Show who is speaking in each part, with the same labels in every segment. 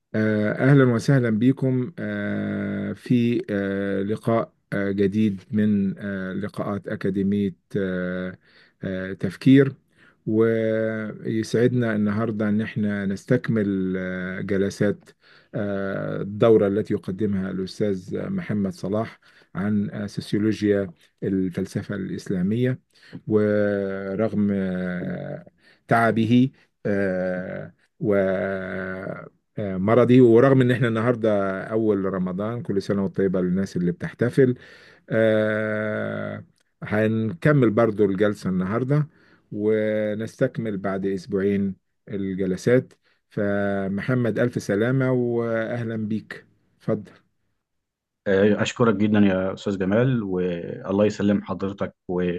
Speaker 1: آه، أهلا وسهلا بكم آه، في آه، لقاء آه، جديد من آه، لقاءات أكاديمية آه، آه، تفكير ويسعدنا النهاردة أن احنا نستكمل آه، جلسات آه، الدورة التي يقدمها الأستاذ محمد صلاح عن آه، سوسيولوجيا الفلسفة الإسلامية ورغم آه، تعبه آه، و آه، مرضي ورغم ان احنا النهارده اول رمضان كل سنه وانت طيبه للناس اللي بتحتفل آه، هنكمل برضو الجلسه النهارده ونستكمل بعد اسبوعين الجلسات فمحمد الف سلامه واهلا بيك اتفضل
Speaker 2: آه، أشكرك جدا يا أستاذ جمال والله يسلم حضرتك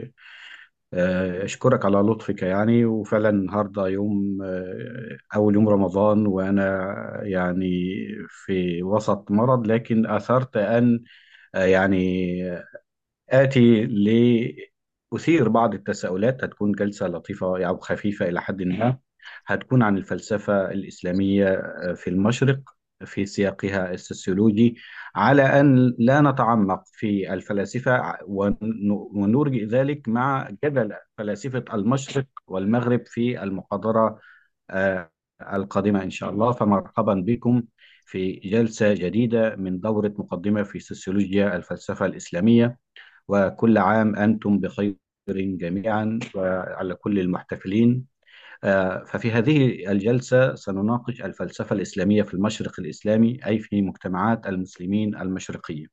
Speaker 2: وأشكرك على لطفك يعني وفعلا النهاردة يوم آه، أول يوم رمضان وأنا يعني في وسط مرض لكن أثرت أن آه، يعني آتي لأثير بعض التساؤلات هتكون جلسة لطيفة أو خفيفة إلى حد ما هتكون عن الفلسفة الإسلامية آه، في المشرق في سياقها السوسيولوجي على أن لا نتعمق في الفلاسفة ون- ونرجئ ذلك مع جدل فلاسفة المشرق والمغرب في المحاضرة آه، القادمة إن شاء الله فمرحبا بكم في جلسة جديدة من دورة مقدمة في سوسيولوجيا الفلسفة الإسلامية وكل عام أنتم بخير جميعا وعلى كل المحتفلين آه، ففي هذه الجلسة سنناقش الفلسفة الإسلامية في المشرق الإسلامي أي في مجتمعات المسلمين المشرقية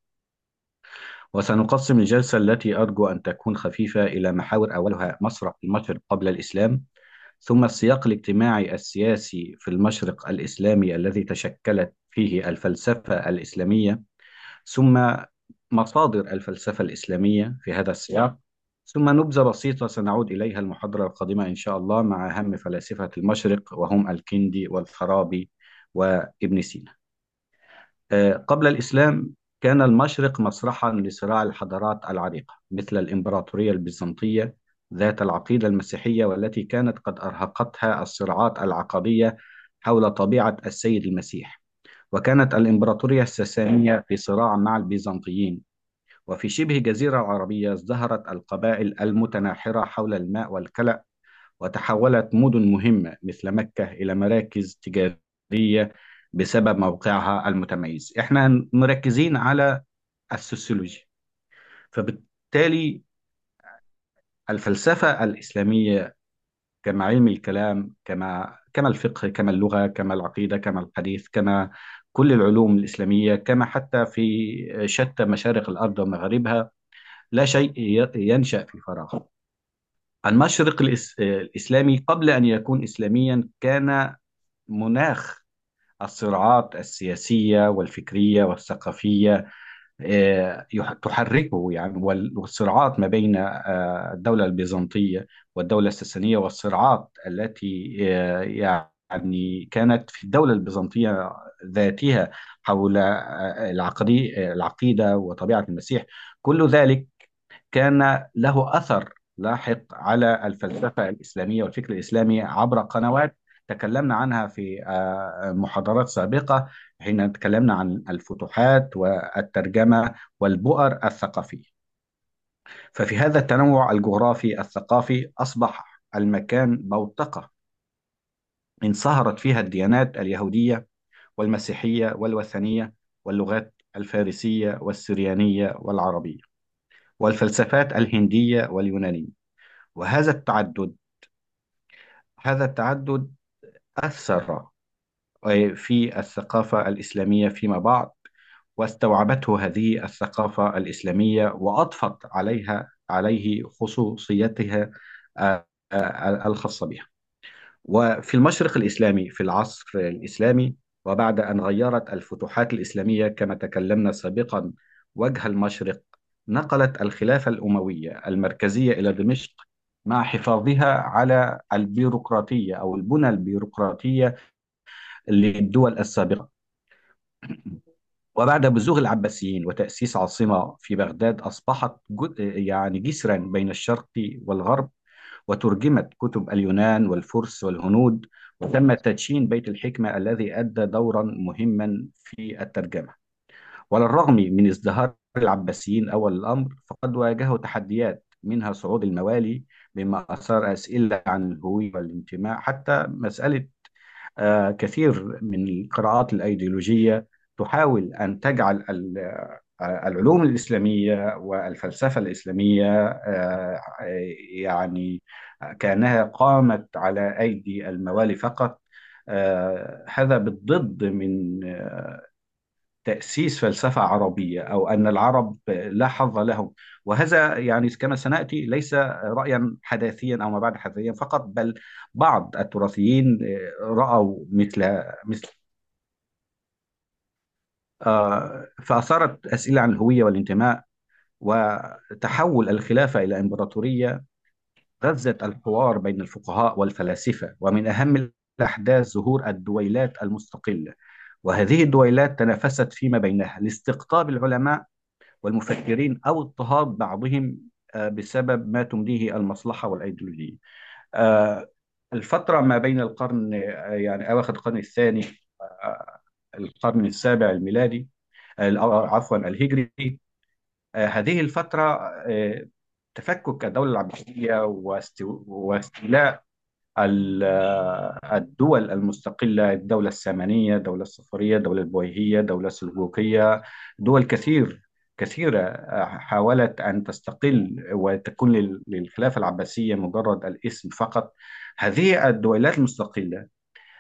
Speaker 2: وسنقسم الجلسة التي أرجو أن تكون خفيفة إلى محاور أولها مسرح المشرق قبل الإسلام ثم السياق الاجتماعي السياسي في المشرق الإسلامي الذي تشكلت فيه الفلسفة الإسلامية ثم مصادر الفلسفة الإسلامية في هذا السياق ثم نبذة بسيطة سنعود إليها المحاضرة القادمة إن شاء الله مع أهم فلاسفة المشرق وهم الكندي والفارابي وابن سينا آه، قبل الإسلام كان المشرق مسرحا لصراع الحضارات العريقة مثل الإمبراطورية البيزنطية ذات العقيدة المسيحية والتي كانت قد أرهقتها الصراعات العقدية حول طبيعة السيد المسيح وكانت الإمبراطورية الساسانية في صراع مع البيزنطيين وفي شبه الجزيرة العربية ازدهرت القبائل المتناحرة حول الماء والكلأ وتحولت مدن مهمة مثل مكة إلى مراكز تجارية بسبب موقعها المتميز احنا مركزين على السوسيولوجي فبالتالي الفلسفة الإسلامية كما علم الكلام كما كما الفقه كما اللغة كما العقيدة كما الحديث كما كل العلوم الإسلامية كما حتى في شتى مشارق الأرض ومغاربها لا شيء ي- ينشأ في فراغ المشرق الإس- الإسلامي قبل أن يكون إسلاميا كان مناخ الصراعات السياسية والفكرية والثقافية آه، يح- تحركه يعني وال- والصراعات ما بين آه، الدولة البيزنطية والدولة الساسانية والصراعات التي آه، يعني كانت في الدولة البيزنطية ذاتها حول آه، العقدي- العقيدة وطبيعة المسيح كل ذلك كان له أثر لاحق على الفلسفة الإسلامية والفكر الإسلامي عبر قنوات تكلمنا عنها في آه، محاضرات سابقة حين تكلمنا عن الفتوحات والترجمة والبؤر الثقافية ففي هذا التنوع الجغرافي الثقافي أصبح المكان بوتقة انصهرت فيها الديانات اليهودية والمسيحية والوثنية واللغات الفارسية والسريانية والعربية والفلسفات الهندية واليونانية وهذا التعدد هذا التعدد أثر في الثقافة الإسلامية فيما بعد واستوعبته هذه الثقافة الإسلامية وأضفت عليها عليه خصوصيتها آه، آه، الخاصة بها وفي المشرق الإسلامي في العصر الإسلامي وبعد أن غيرت الفتوحات الإسلامية كما تكلمنا سابقا وجه المشرق نقلت الخلافة الأموية المركزية إلى دمشق مع حفاظها على البيروقراطية أو البنى البيروقراطية للدول السابقة وبعد بزوغ العباسيين وتأسيس عاصمة في بغداد أصبحت جو- يعني جسرا بين الشرق والغرب وترجمت كتب اليونان والفرس والهنود وتم تدشين بيت الحكمة الذي أدى دورا مهما في الترجمة وعلى الرغم من ازدهار العباسيين أول الأمر فقد واجهوا تحديات منها صعود الموالي مما أثار أسئلة عن الهوية والانتماء حتى مسألة آه، كثير من القراءات الأيديولوجية تحاول أن تجعل ال- آه، العلوم الإسلامية والفلسفة الإسلامية آه، يعني كأنها قامت على أيدي الموالي فقط آه، هذا بالضد من آه، تأسيس فلسفة عربية أو أن العرب لا حظ لهم وهذا يعني كما سنأتي ليس رأيا حداثيا أو ما بعد حداثيا فقط بل بعض التراثيين آه، رأوا مثل مثل آه، فأثارت أسئلة عن الهوية والانتماء وتحول الخلافة إلى إمبراطورية غزت الحوار بين الفقهاء والفلاسفة ومن أهم الأحداث ظهور الدويلات المستقلة وهذه الدويلات تنافست فيما بينها لاستقطاب العلماء والمفكرين أو اضطهاد بعضهم آه، بسبب ما تمليه المصلحة والأيديولوجية آه، الفترة ما بين القرن آه، يعني أواخر القرن الثاني آه، القرن السابع الميلادي آه، عفوا الهجري آه، هذه الفترة آه، تفكك الدولة العباسية واستو- واستيلاء ال- الدول المستقلة الدولة السامانية الدولة الصفوية الدولة البويهية الدولة السلجوقية دول كثير كثيرة حاولت أن تستقل وتكون لل- للخلافة العباسية مجرد الاسم فقط هذه الدولات المستقلة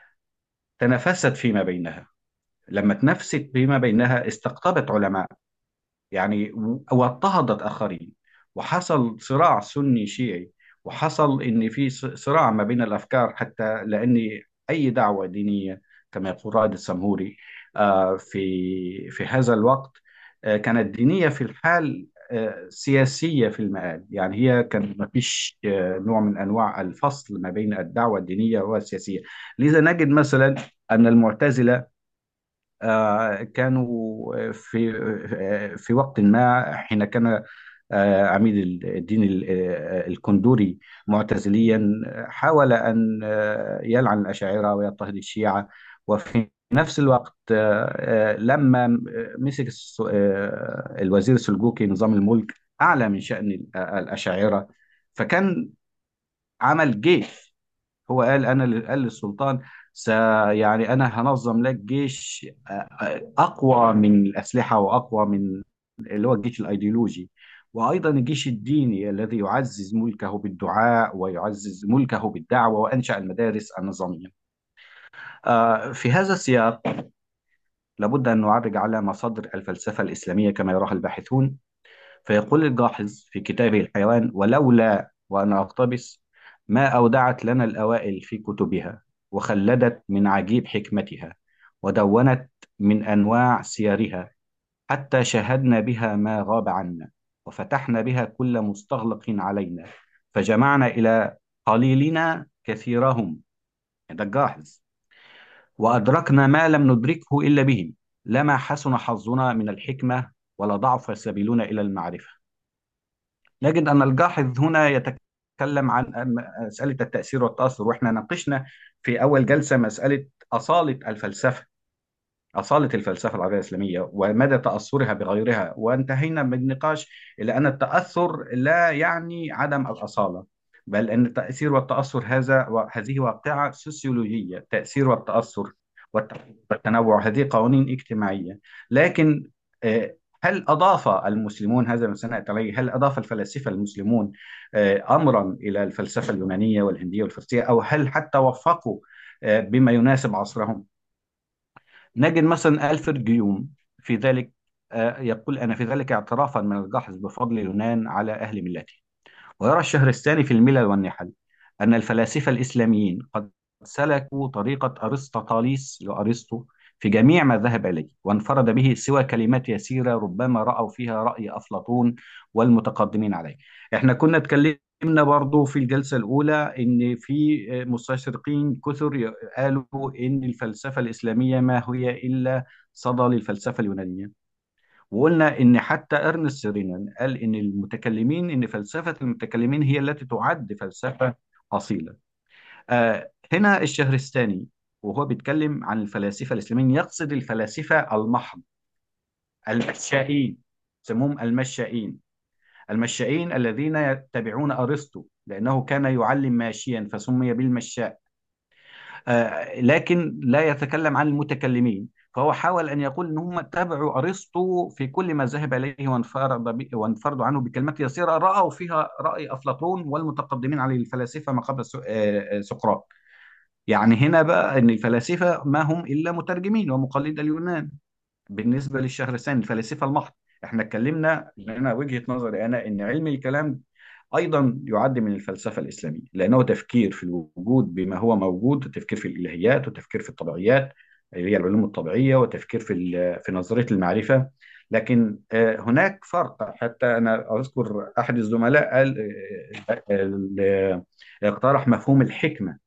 Speaker 2: تنافست فيما بينها لما تنافست فيما بينها استقطبت علماء يعني واضطهدت آخرين وحصل صراع سني شيعي وحصل إن في ص- صراع ما بين الأفكار حتى لأن أي دعوة دينية كما يقول رائد السمهوري آه، في في هذا الوقت آه، كانت دينية في الحال آه، سياسية في المآل يعني هي كان ما فيش آه، نوع من أنواع الفصل ما بين الدعوة الدينية والسياسية لذا نجد مثلا أن المعتزلة آه، كانوا في آه، في وقت ما حين كان آه، عميد الدين ال- آه، الكندوري معتزليا حاول أن آه، يلعن الأشاعرة ويضطهد الشيعة وفي نفس الوقت آه، آه، لما مسك الس- آه، الوزير السلجوقي نظام الملك أعلى من شأن الأشاعرة فكان عمل جيش هو قال انا اللي قال للسلطان س يعني انا هنظم لك جيش آه، آه، اقوى من الاسلحه واقوى من اللي هو الجيش الايديولوجي وايضا الجيش الديني الذي يعزز ملكه بالدعاء ويعزز ملكه بالدعوه وانشا المدارس النظاميه. آه، في هذا السياق لابد ان نعرج على مصادر الفلسفه الاسلاميه كما يراها الباحثون فيقول الجاحظ في كتابه الحيوان ولولا وأنا أقتبس ما أودعت لنا الأوائل في كتبها وخلدت من عجيب حكمتها ودونت من أنواع سيرها حتى شاهدنا بها ما غاب عنا وفتحنا بها كل مستغلق علينا فجمعنا إلى قليلنا كثيرهم ده الجاحظ وأدركنا ما لم ندركه إلا بهم لما حسن حظنا من الحكمة ولا ضعف سبيلنا إلى المعرفة نجد أن الجاحظ هنا يتكلم عن مسألة التأثير والتأثر وإحنا ناقشنا في أول جلسة مسألة أصالة الفلسفة أصالة الفلسفة العربية الإسلامية ومدى تأثرها بغيرها وانتهينا بالنقاش إلى أن التأثر لا يعني عدم الأصالة بل أن التأثير والتأثر هذا هذه واقعة سوسيولوجية التأثير والتأثر والتنوع هذه قوانين اجتماعية لكن آه، هل أضاف المسلمون هذا ما سنأتي عليه هل أضاف الفلاسفة المسلمون آه، أمرا إلى الفلسفة اليونانية والهندية والفلسطينية أو هل حتى وفقوا آه، بما يناسب عصرهم نجد مثلا ألفرد جيوم في ذلك آه، يقول أنا في ذلك اعترافا من الجاحظ بفضل اليونان على أهل ملته ويرى الشهرستاني في الملل والنحل أن الفلاسفة الإسلاميين قد سلكوا طريقة أرسطاطاليس لأرسطو في جميع ما ذهب إليه وانفرد به سوى كلمات يسيرة ربما رأوا فيها رأي أفلاطون والمتقدمين عليه احنا كنا اتكلمنا برضو في الجلسة الأولى إن في مستشرقين كثر قالوا إن الفلسفة الإسلامية ما هي إلا صدى للفلسفة اليونانية وقلنا ان حتى ارنست رينان قال ان المتكلمين ان فلسفه المتكلمين هي التي تعد فلسفه اصيله. آه هنا الشهرستاني وهو بيتكلم عن الفلاسفة الإسلاميين يقصد الفلاسفة المحض المشائين سموهم المشائين المشائين الذين يتبعون أرسطو لأنه كان يعلم ماشيا فسمي بالمشاء آه، لكن لا يتكلم عن المتكلمين فهو حاول أن يقول أن هم اتبعوا أرسطو في كل ما ذهب إليه وانفرد ب- وانفردوا عنه بكلمات يسيرة رأوا فيها رأي أفلاطون والمتقدمين على الفلاسفة ما قبل سو- آه، آه، سقراط يعني هنا بقى أن الفلاسفة ما هم إلا مترجمين ومقلد اليونان بالنسبة للشهرستاني الفلاسفة المحض احنا اتكلمنا لنا وجهة نظري أنا أن علم الكلام أيضا يعد من الفلسفة الإسلامية لأنه تفكير في الوجود بما هو موجود تفكير في الإلهيات وتفكير في الطبيعيات اللي هي العلوم الطبيعية وتفكير في ال- في نظرية المعرفة لكن آه، هناك فرق حتى أنا أذكر أحد الزملاء قال آه، آه، آه، اقترح مفهوم الحكمة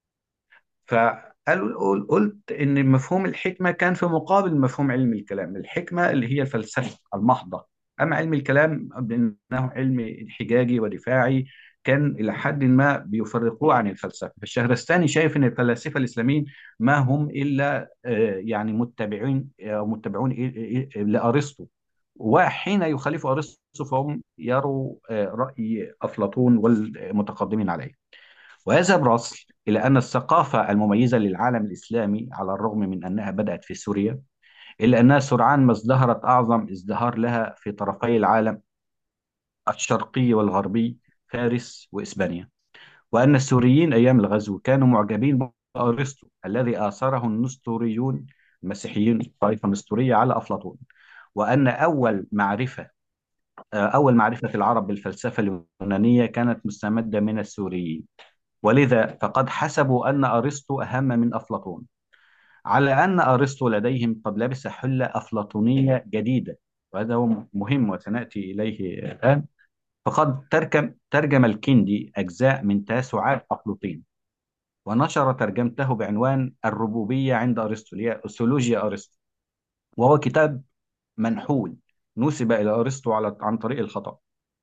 Speaker 2: فقال قل- قلت ان مفهوم الحكمه كان في مقابل مفهوم علم الكلام الحكمه اللي هي الفلسفه المحضه اما علم الكلام بانه علم انحجاجي ودفاعي كان الى حد ما بيفرقوه عن الفلسفه الشهرستاني شايف ان الفلاسفه الاسلاميين ما هم الا آه، يعني متبعين او متبعون إيه- إيه- لارسطو وحين يخالف ارسطو فهم يروا آه، راي افلاطون والمتقدمين عليه ويذهب راسل إلى أن الثقافة المميزة للعالم الإسلامي على الرغم من أنها بدأت في سوريا إلا أنها سرعان ما ازدهرت أعظم ازدهار لها في طرفي العالم الشرقي والغربي فارس وإسبانيا وأن السوريين أيام الغزو كانوا معجبين بأرسطو الذي آثره النستوريون المسيحيين الطائفة النستورية على أفلاطون وأن أول معرفة أول معرفة العرب بالفلسفة اليونانية كانت مستمدة من السوريين ولذا فقد حسبوا أن أرسطو أهم من أفلاطون على أن أرسطو لديهم قد لبس حلة أفلاطونية جديدة وهذا هو مهم وسنأتي إليه الآن فقد ترجم ترجم الكندي أجزاء من تاسعات أفلاطين ونشر ترجمته بعنوان الربوبية عند أرسطو اللي هي أسيولوجيا أرسطو وهو كتاب منحول نسب إلى أرسطو على عن طريق الخطأ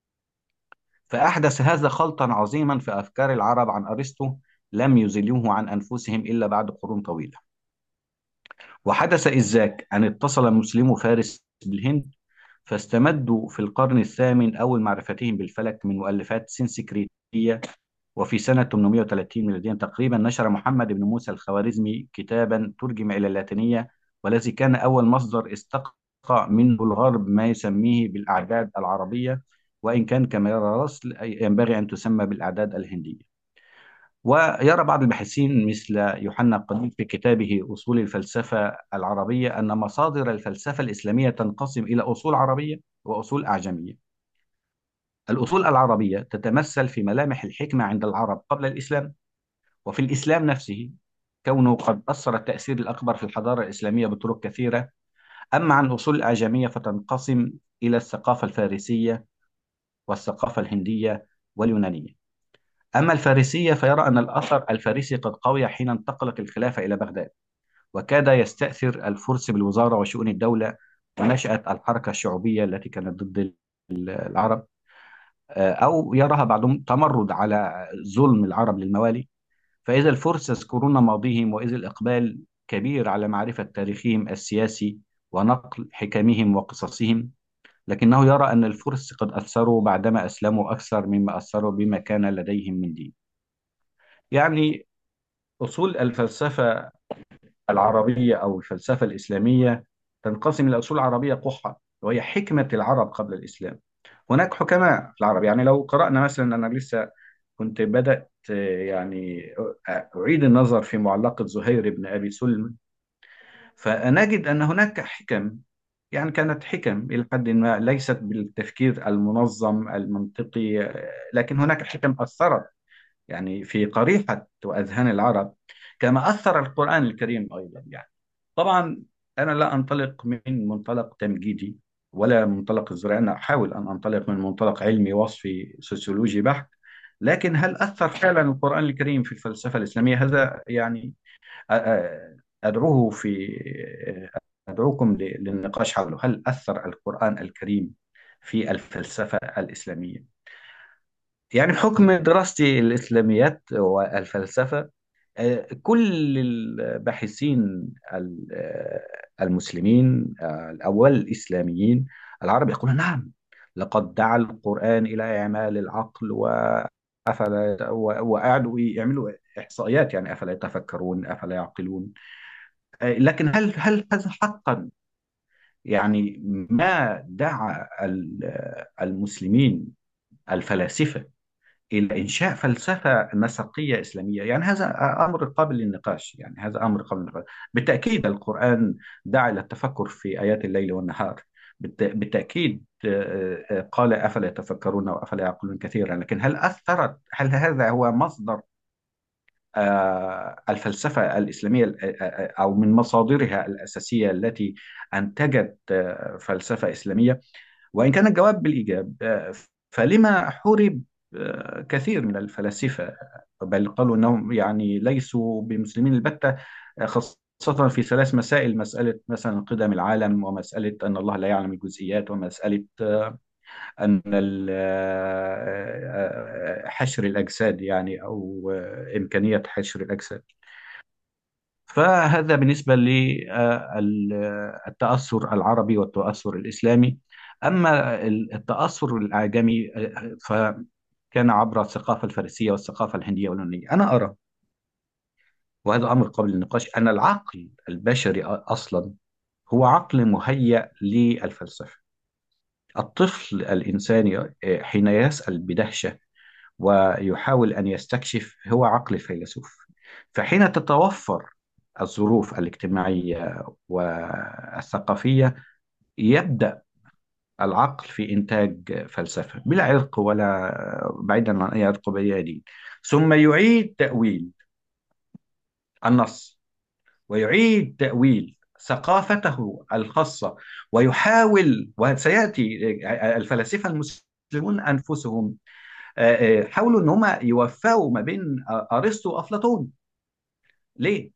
Speaker 2: فأحدث هذا خلطا عظيما في أفكار العرب عن أرسطو لم يزلوه عن أنفسهم إلا بعد قرون طويلة وحدث إذ ذاك أن اتصل مسلمو فارس بالهند فاستمدوا في القرن الثامن أول معرفتهم بالفلك من مؤلفات سنسكريتية وفي سنة 830 ميلاديا تقريبا نشر محمد بن موسى الخوارزمي كتابا ترجم إلى اللاتينية والذي كان أول مصدر استقى منه الغرب ما يسميه بالأعداد العربية وإن كان كما يرى رسل ينبغي أن تسمى بالأعداد الهندية ويرى بعض الباحثين مثل يوحنا القديم في كتابه أصول الفلسفة العربية أن مصادر الفلسفة الإسلامية تنقسم إلى أصول عربية وأصول أعجمية الأصول العربية تتمثل في ملامح الحكمة عند العرب قبل الإسلام وفي الإسلام نفسه كونه قد أثر التأثير الأكبر في الحضارة الإسلامية بطرق كثيرة أما عن أصول الأعجمية فتنقسم إلى الثقافة الفارسية والثقافة الهندية واليونانية أما الفارسية فيرى أن الأثر الفارسي قد قوي حين انتقلت الخلافة إلى بغداد وكاد يستأثر الفرس بالوزارة وشؤون الدولة ونشأت الحركة الشعوبية التي كانت ضد العرب آه، أو يراها بعضهم تمرد على ظلم العرب للموالي فإذا الفرس يذكرون ماضيهم وإذا الإقبال كبير على معرفة تاريخهم السياسي ونقل حكمهم وقصصهم لكنه يرى أن الفرس قد أثروا بعدما أسلموا أكثر مما أثروا بما كان لديهم من دين يعني أصول الفلسفة العربية أو الفلسفة الإسلامية تنقسم إلى أصول عربية قحة وهي حكمة العرب قبل الإسلام هناك حكماء في العرب يعني لو قرأنا مثلا أنا لسه كنت بدأت آه، يعني أعيد النظر في معلقة زهير بن أبي سلم فنجد أن هناك حكم يعني كانت حكم إلى حد ما ليست بالتفكير المنظم المنطقي آه، لكن هناك حكم أثرت يعني في قريحة وأذهان العرب كما أثر القرآن الكريم أيضا يعني طبعا أنا لا أنطلق من منطلق تمجيدي ولا منطلق الزراعي أنا أحاول أن أنطلق من منطلق علمي وصفي سوسيولوجي بحت لكن هل أثر فعلا القرآن الكريم في الفلسفة الإسلامية هذا يعني أ- أ- أدعوه في أدعوكم ل- للنقاش حوله هل أثر القرآن الكريم في الفلسفة الإسلامية يعني بحكم دراستي الإسلاميات والفلسفة آه، كل الباحثين ال- آه، المسلمين آه، الأول الإسلاميين العرب يقولون نعم لقد دعا القرآن إلى إعمال العقل وأفلا و- وقعدوا يعملوا إحصائيات يعني أفلا يتفكرون أفلا يعقلون آه، لكن هل هل هذا حقا يعني ما دعا ال- آه، المسلمين الفلاسفة إلى إنشاء فلسفة مسيحية إسلامية يعني هذا أمر قابل للنقاش يعني هذا أمر قابل للنقاش بالتأكيد القرآن دعا إلى التفكر في آيات الليل والنهار بالت- بالتأكيد آه، آه، قال أفلا يتفكرون وأفلا يعقلون كثيرا لكن هل أثرت هل هذا هو مصدر آه، الفلسفة الإسلامية آه، آه، أو من مصادرها الأساسية التي أنتجت آه، فلسفة إسلامية وإن كان الجواب بالإيجاب آه، فلما حورب آه، كثير من الفلاسفة بل قالوا أنهم يعني ليسوا بمسلمين البتة آه، خاصة في ثلاث مسائل مسألة مثلا قدم العالم ومسألة أن الله لا يعلم الجزئيات ومسألة آه، أن ال- آه، آه، حشر الأجساد يعني أو آه، إمكانية حشر الأجساد فهذا بالنسبة للتأثر العربي والتأثر الإسلامي أما التأثر الأعجمي فكان عبر الثقافة الفارسية والثقافة الهندية واليونانية أنا أرى وهذا أمر قبل النقاش أن العقل البشري أصلا هو عقل مهيأ للفلسفة الطفل الإنساني حين يسأل بدهشة ويحاول أن يستكشف هو عقل الفيلسوف فحين تتوفر الظروف الاجتماعية والثقافية يبدأ العقل في إنتاج فلسفة بلا عرق ولا بعيدا عن أي عرق ولا دين ثم يعيد تأويل النص ويعيد تأويل ثقافته الخاصة ويحاول وسيأتي الفلاسفة المسلمون أنفسهم آه، آه، حاولوا ان هم يوفقوا ما بين آه، ارسطو وافلاطون ليه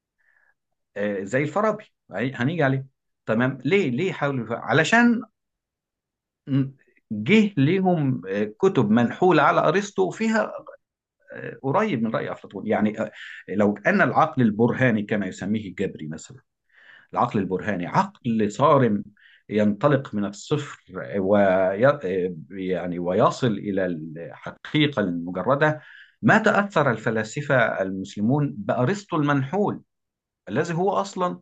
Speaker 2: آه، زي الفارابي هي- هنيجي عليه تمام ليه ليه حاولوا يوفقوا؟ علشان م- جه ليهم آه، كتب منحولة على ارسطو فيها آه، قريب من رأي افلاطون يعني آه، لو ان العقل البرهاني كما يسميه الجبري مثلا العقل البرهاني عقل صارم ينطلق من الصفر وي يعني ويصل إلى الحقيقة المجردة ما تأثر الفلاسفة المسلمون بأرسطو المنحول الذي هو أصلا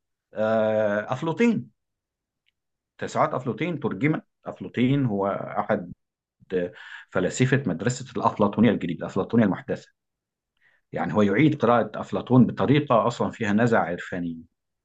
Speaker 2: آه، أفلاطين تسعات أفلاطين ترجمت أفلاطين هو أحد فلاسفة مدرسة الأفلاطونية الجديدة الأفلاطونية المحدثة يعني هو يعيد قراءة أفلاطون بطريقة أصلا فيها نزع عرفاني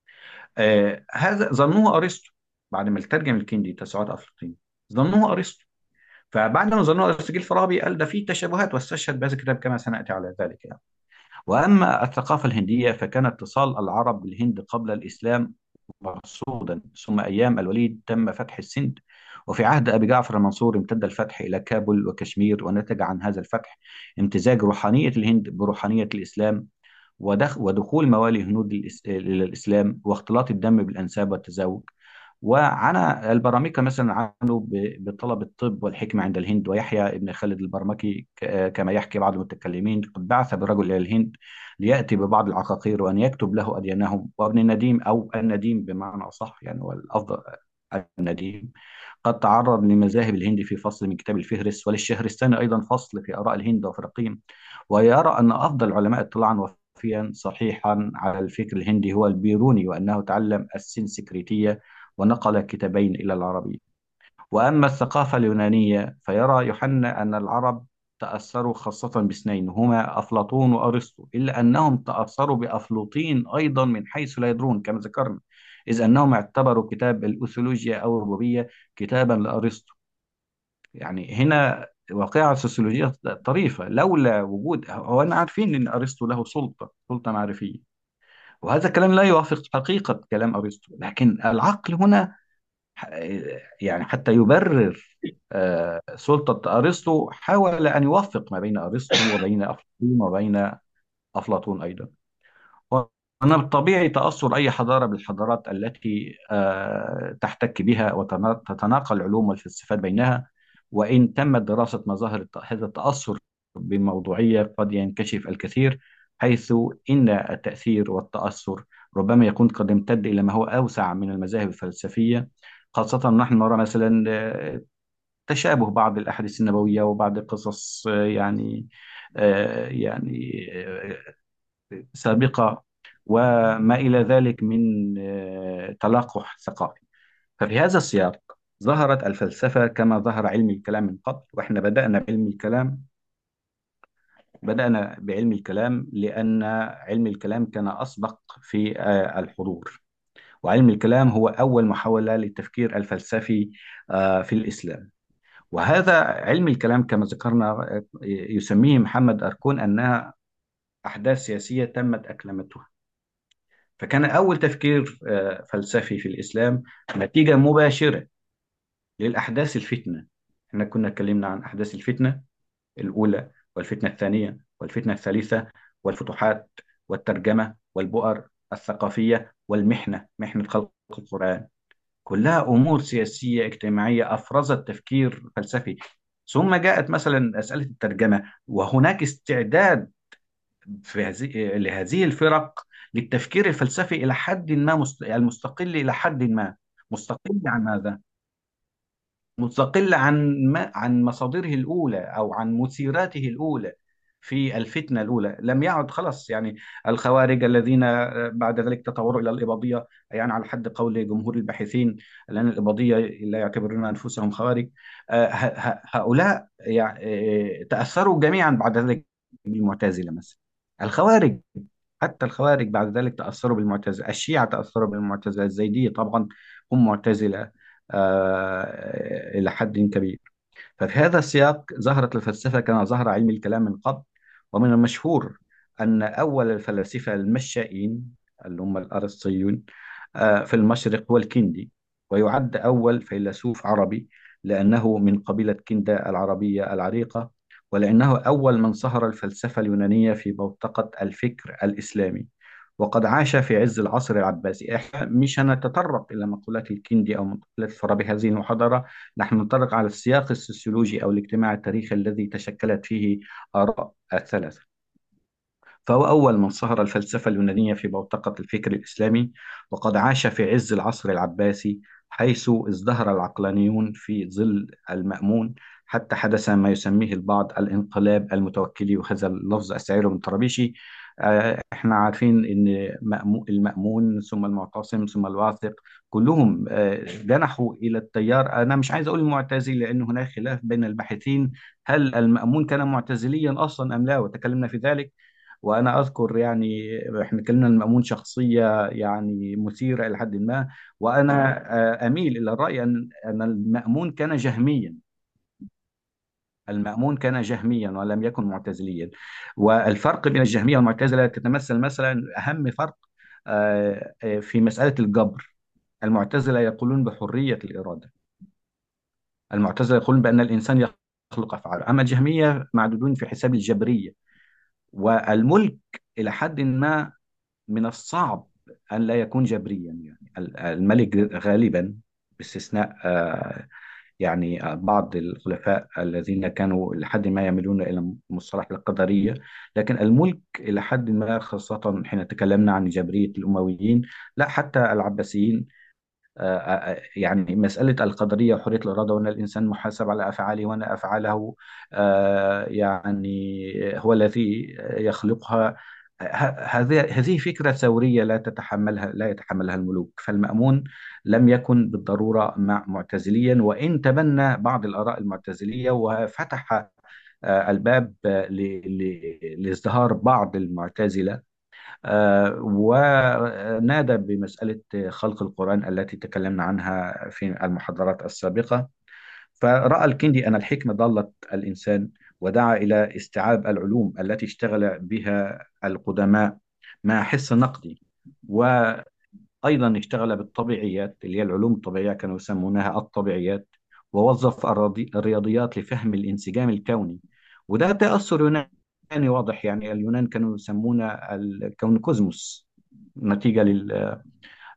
Speaker 2: آه هذا ظنوه ارسطو بعد ما ترجم الكندي تسعات افلاطين ظنوه ارسطو فبعد ما ظنوه ارسطو جه الفارابي قال ده فيه تشابهات واستشهد بهذا الكتاب كما سناتي على ذلك يعني. واما الثقافه الهنديه فكان اتصال العرب بالهند قبل الاسلام مرصودا ثم ايام الوليد تم فتح السند وفي عهد ابي جعفر المنصور امتد الفتح الى كابل وكشمير ونتج عن هذا الفتح امتزاج روحانيه الهند بروحانيه الاسلام ودخ ودخول موالي هنود الإس- إلى الإسلام واختلاط الدم بالأنساب والتزاوج وعنى البراميكا مثلا عنوا ب- بطلب الطب والحكمة عند الهند ويحيى ابن خالد البرمكي ك- كما يحكي بعض المتكلمين قد بعث برجل إلى الهند ليأتي ببعض العقاقير وأن يكتب له أديانهم وابن النديم أو النديم بمعنى أصح يعني هو الأفضل النديم قد تعرض لمذاهب الهند في فصل من كتاب الفهرس وللشهرستاني أيضا فصل في آراء الهند وفرقهم ويرى أن أفضل علماء اطلاعا وفيا صحيحا على الفكر الهندي هو البيروني وأنه تعلم السنسكريتية ونقل كتابين إلى العربية وأما الثقافة اليونانية فيرى يوحنا أن العرب تأثروا خاصة باثنين هما أفلاطون وأرسطو إلا أنهم تأثروا بأفلاطين أيضا من حيث لا يدرون كما ذكرنا إذ أنهم اعتبروا كتاب الأوثولوجيا أو الربوبية كتابا لأرسطو يعني هنا واقعة سوسيولوجية طريفة لولا وجود هو أنا عارفين أن أرسطو له سلطة سلطة معرفية وهذا الكلام لا يوافق حقيقة كلام أرسطو لكن العقل هنا يعني حتى يبرر آه، سلطة أرسطو حاول أن يوفق ما بين أرسطو وبين أفلاطون وبين أفلاطون أيضا وأنا بالطبيعي تأثر أي حضارة بالحضارات التي آه، تحتك بها وتتناقل العلوم والفلسفات بينها وإن تمت دراسة مظاهر الت- هذا التأثر بموضوعية قد ينكشف الكثير حيث إن التأثير والتأثر ربما يكون قد امتد إلى ما هو أوسع من المذاهب الفلسفية خاصة نحن نرى مثلا آه، تشابه بعض الأحاديث النبوية وبعض القصص آه، يعني آه، يعني آه، سابقة وما إلى ذلك من آه، تلاقح ثقافي ففي هذا السياق ظهرت الفلسفة كما ظهر علم الكلام من قبل وإحنا بدأنا بعلم الكلام بدأنا بعلم الكلام لأن علم الكلام كان أسبق في آه، الحضور وعلم الكلام هو أول محاولة للتفكير الفلسفي آه، في الإسلام وهذا علم الكلام كما ذكرنا آه، يسميه محمد أركون أنها أحداث سياسية تمت أكلمتها فكان أول تفكير آه، فلسفي في الإسلام نتيجة مباشرة للأحداث الفتنة احنا كنا اتكلمنا عن أحداث الفتنة الأولى والفتنة الثانية والفتنة الثالثة والفتوحات والترجمة والبؤر الثقافية والمحنة محنة خلق القرآن كلها أمور سياسية اجتماعية أفرزت تفكير فلسفي ثم جاءت مثلا مسألة الترجمة وهناك استعداد في هذه لهذه الفرق للتفكير الفلسفي إلى حد ما مست... المستقل إلى حد ما مستقل عن ماذا؟ مستقل عن ما عن مصادره الأولى أو عن مثيراته الأولى في الفتنة الأولى لم يعد خلاص يعني الخوارج الذين بعد ذلك تطوروا إلى الإباضية يعني على حد قول جمهور الباحثين لأن الإباضية لا يعتبرون أنفسهم خوارج آه، ه- ه- هؤلاء يع- آه، تأثروا جميعا بعد ذلك بالمعتزلة مثلا الخوارج حتى الخوارج بعد ذلك تأثروا بالمعتزلة الشيعة تأثروا بالمعتزلة الزيدية طبعا هم معتزلة آه، إلى حد كبير ففي هذا السياق ظهرت الفلسفة كما ظهر علم الكلام من قبل ومن المشهور أن أول الفلاسفة المشائين اللي هم الأرسطيون آه، في المشرق هو الكندي ويعد أول فيلسوف عربي لأنه من قبيلة كندا العربية العريقة ولأنه أول من صهر الفلسفة اليونانية في بوتقة الفكر الإسلامي وقد عاش في عز العصر العباسي احنا مش هنتطرق إلى مقولات الكندي أو مقولات الفارابي هذه المحاضرة نحن نتطرق على السياق السوسيولوجي أو الاجتماع التاريخي الذي تشكلت فيه آراء الثلاثة فهو أول من صهر الفلسفة اليونانية في بوتقة الفكر الإسلامي وقد عاش في عز العصر العباسي حيث ازدهر العقلانيون في ظل المأمون حتى حدث ما يسميه البعض الانقلاب المتوكلي وهذا اللفظ أستعيره من طرابيشي آه، احنا عارفين ان مأمو- المأمون ثم المعتصم ثم الواثق كلهم آه، جنحوا الى التيار انا مش عايز اقول المعتزلي لان هناك خلاف بين الباحثين هل المأمون كان معتزليا اصلا ام لا وتكلمنا في ذلك وانا اذكر يعني احنا اتكلمنا عن المأمون شخصيه يعني مثيره الى حد ما وانا آه، اميل الى الراي ان ان المأمون كان جهميا المأمون كان جهميا ولم يكن معتزليا والفرق بين الجهميه والمعتزله تتمثل مثلا اهم فرق آه، آه، في مساله الجبر المعتزله يقولون بحريه الاراده المعتزله يقولون بان الانسان يخلق افعاله اما الجهميه معدودون في حساب الجبريه والملك الى حد ما من الصعب أن لا يكون جبريا يعني ال- الملك غالبا باستثناء آه، يعني آه، بعض الخلفاء الذين كانوا لحد ما يميلون إلى مصطلح القدرية لكن الملك إلى حد ما خاصة حين تكلمنا عن جبرية الأمويين لا حتى العباسيين آه، آه، يعني مسألة القدرية وحرية الإرادة وأن الإنسان محاسب على أفعاله وأن أفعاله آه، يعني هو الذي يخلقها ه- هذه هذه فكرة ثورية لا تتحملها لا يتحملها الملوك فالمأمون لم يكن بالضرورة مع معتزليا وإن تبنى بعض الآراء المعتزلية وفتح آه، الباب آه، ل- ل- لازدهار بعض المعتزلة آه، ونادى بمسألة خلق القرآن التي تكلمنا عنها في المحاضرات السابقة فرأى الكندي أن الحكمة ضالة الإنسان ودعا إلى استيعاب العلوم التي اشتغل بها القدماء مع حس نقدي وأيضا اشتغل بالطبيعيات اللي هي العلوم الطبيعية كانوا يسمونها الطبيعيات ووظف الرضي- الرياضيات لفهم الانسجام الكوني وده تأثر يوناني واضح يعني اليونان كانوا يسمون الكون كوزموس نتيجة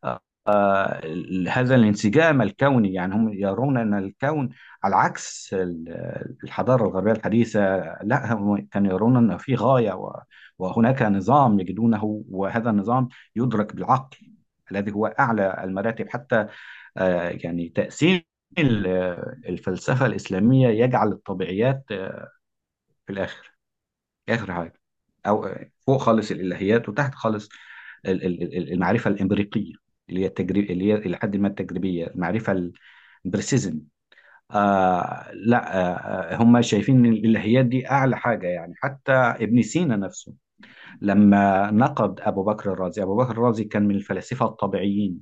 Speaker 2: هذا الانسجام الكوني يعني هم يرون أن الكون على عكس ال- الحضارة الغربية الحديثة لا هم كانوا يرون أن في غاية و- وهناك نظام يجدونه وهذا النظام يدرك بالعقل الذي هو أعلى المراتب حتى آه، يعني تأسيس ال- الفلسفة الإسلامية يجعل الطبيعيات آه، في الآخر آخر حاجة أو آه، فوق خالص الإلهيات وتحت خالص ال- ال- ال- المعرفة الإمبريقية اللي هي التجريب اللي هي إلى حد ما التجريبية المعرفة البريسيزم آه لا آه آه، هم شايفين ان الالهيات دي اعلى حاجه يعني حتى ابن سينا نفسه لما نقد ابو بكر الرازي ابو بكر الرازي كان من الفلاسفه الطبيعيين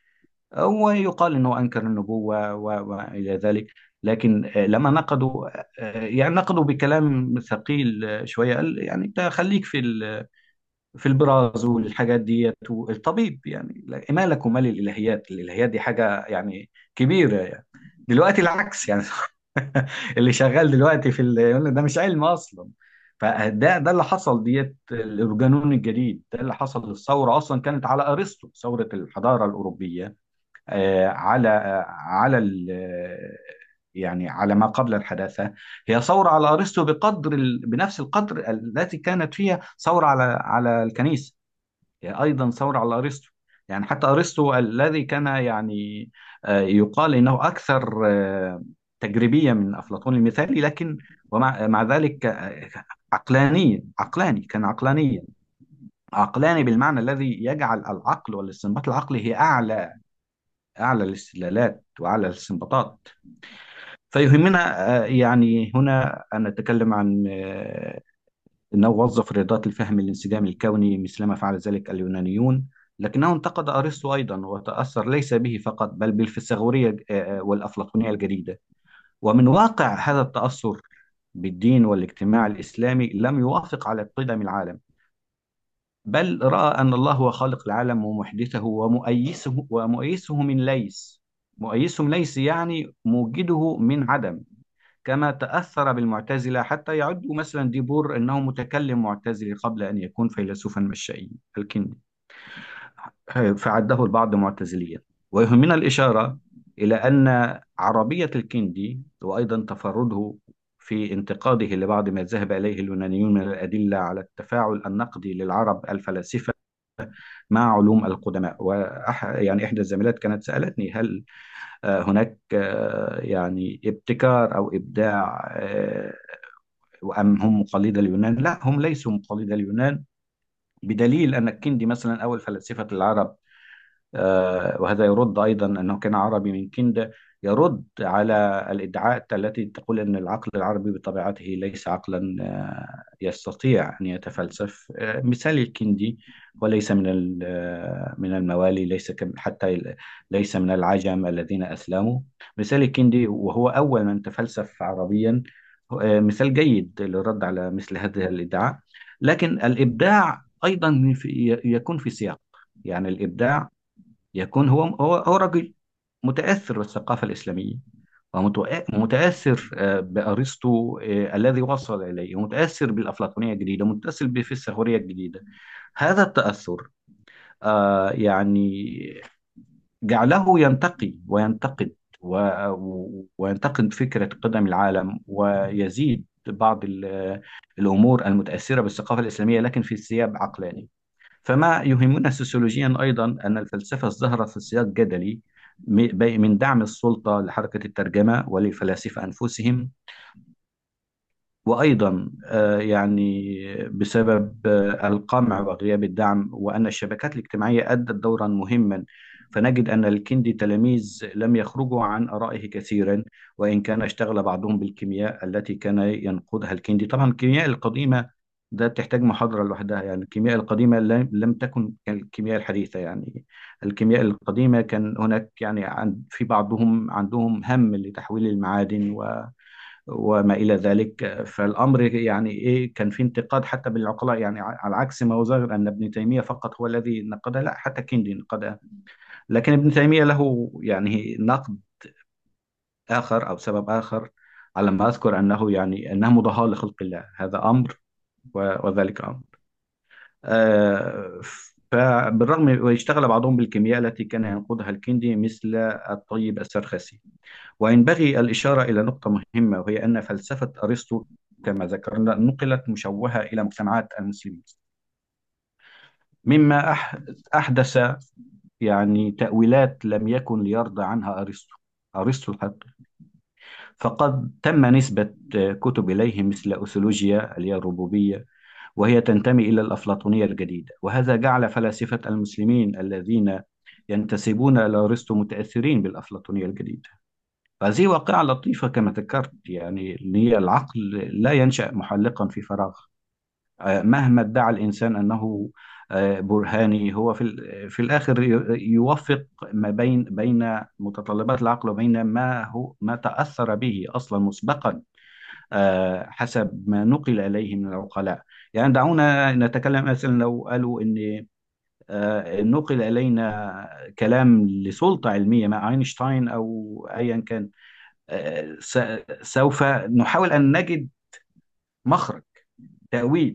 Speaker 2: ويقال انه انكر النبوه و- والى ذلك لكن آه، لما نقدوا آه، يعني نقدوا بكلام ثقيل آه، شويه قال يعني انت خليك في ال- في البراز والحاجات ديت والطبيب يعني لا- ما لك ومال الالهيات الالهيات دي حاجه يعني كبيره يعني دلوقتي العكس يعني اللي شغال دلوقتي في ال- يقول لك ده مش علم اصلا فده ده اللي حصل ديت الأورجانون الجديد ده اللي حصل الثوره اصلا كانت على ارسطو ثوره الحضاره الاوروبيه آه، على آه، على ال- آه، يعني على ما قبل الحداثه هي ثوره على ارسطو بقدر ال- بنفس القدر التي كانت فيها ثوره على على الكنيسه هي ايضا ثوره على ارسطو يعني حتى ارسطو الذي كان يعني آه، يقال انه اكثر آه، تجريبيه من افلاطون المثالي لكن ومع مع ذلك آه، عقلانيا عقلاني كان عقلانيا عقلاني بالمعنى الذي يجعل العقل والاستنباط العقلي هي اعلى اعلى الاستدلالات واعلى الاستنباطات فيهمنا آه، يعني هنا ان نتكلم عن آه، أنه وظف رياضات الفهم الانسجام الكوني مثلما فعل ذلك اليونانيون لكنه انتقد أرسطو أيضا وتأثر ليس به فقط بل بالفيثاغورية آه، والأفلاطونية الجديدة ومن واقع هذا التأثر بالدين والاجتماع الإسلامي لم يوافق على قدم العالم بل رأى أن الله هو خالق العالم ومحدثه ومؤيسه ومؤيسه من ليس مؤيسه من ليس يعني موجده من عدم كما تأثر بالمعتزلة حتى يعد مثلا ديبور أنه متكلم معتزلي قبل أن يكون فيلسوفا مشائيا الكندي فعده البعض معتزليا ويهمنا الإشارة إلى أن عربية الكندي وأيضا تفرده في انتقاده لبعض ما ذهب إليه اليونانيون من الأدلة على التفاعل النقدي للعرب الفلاسفة مع علوم القدماء وأح يعني إحدى الزميلات كانت سألتني هل آه، هناك آه، يعني ابتكار أو إبداع آه، وأم هم مقلدة اليونان لا هم ليسوا مقلدة اليونان بدليل أن الكندي مثلا أول فلاسفة العرب آه، وهذا يرد أيضا أنه كان عربي من كندا يرد على الادعاءات التي تقول أن العقل العربي بطبيعته ليس عقلا آه، يستطيع أن يتفلسف آه، مثال الكندي وليس من ال- آه، من الموالي ليس كم- حتى ال- ليس من العجم الذين أسلموا مثال الكندي وهو أول من تفلسف عربيا آه، مثال جيد للرد على مثل هذه الادعاء لكن الإبداع أيضا في- يكون في سياق يعني الإبداع يكون هو هو هو رجل متأثر بالثقافة الإسلامية ومتأثر آه، بأرسطو آه، الذي وصل إليه ومتأثر بالأفلاطونية الجديدة ومتأثر بالفيثاغورية الجديدة هذا التأثر آه، يعني جعله ينتقي وينتقد و- وينتقد فكرة قدم العالم ويزيد بعض ال- الأمور المتأثرة بالثقافة الإسلامية لكن في سياق عقلاني فما يهمنا سوسيولوجيا أيضا أن الفلسفة ظهرت في سياق جدلي م- بي- من دعم السلطة لحركة الترجمة وللفلاسفة أنفسهم وأيضا آه، يعني بسبب آه، القمع وغياب الدعم وأن الشبكات الاجتماعية أدت دورا مهما فنجد أن الكندي تلاميذ لم يخرجوا عن آرائه كثيرا وإن كان اشتغل بعضهم بالكيمياء التي كان ينقدها الكندي طبعا الكيمياء القديمة ده تحتاج محاضرة لوحدها يعني الكيمياء القديمة لم لم تكن كالكيمياء الحديثة يعني الكيمياء القديمة كان هناك يعني عن- في بعضهم عندهم هم لتحويل المعادن وما إلى ذلك فالأمر يعني إيه كان في انتقاد حتى بالعقلاء يعني على عكس ما ظهر أن ابن تيمية فقط هو الذي نقدها لا حتى كيندي نقدها لكن ابن تيمية له يعني نقد آخر أو سبب آخر على ما أذكر أنه يعني أنها مضاهاة لخلق الله هذا أمر و- وذلك أمر آه، فبالرغم واشتغل بعضهم بالكيمياء التي كان ينقضها الكندي مثل الطيب السرخسي وينبغي الإشارة إلى نقطة مهمة وهي أن فلسفة أرسطو كما ذكرنا نقلت مشوهة إلى مجتمعات المسلمين مما أح- أحدث يعني تأويلات لم يكن ليرضى عنها أرسطو أرسطو الحق فقد تم نسبة كتب إليه مثل أسولوجيا اللي هي الربوبية وهي تنتمي إلى الأفلاطونية الجديدة وهذا جعل فلاسفة المسلمين الذين ينتسبون إلى أرسطو متأثرين بالأفلاطونية الجديدة هذه واقعة لطيفة كما ذكرت يعني إن هي العقل لا ينشأ محلقا في فراغ آه، مهما ادعى الإنسان أنه آه، برهاني هو في ال- في الآخر ي- يوفق ما بين بين متطلبات العقل وبين ما هو ما تأثر به أصلا مسبقا آه، حسب ما نقل إليه من العقلاء يعني دعونا نتكلم مثلا لو قالوا إن آه، نقل إلينا كلام لسلطة علمية مع أينشتاين أو أيا كان آه، س- سوف نحاول أن نجد مخرج تأويل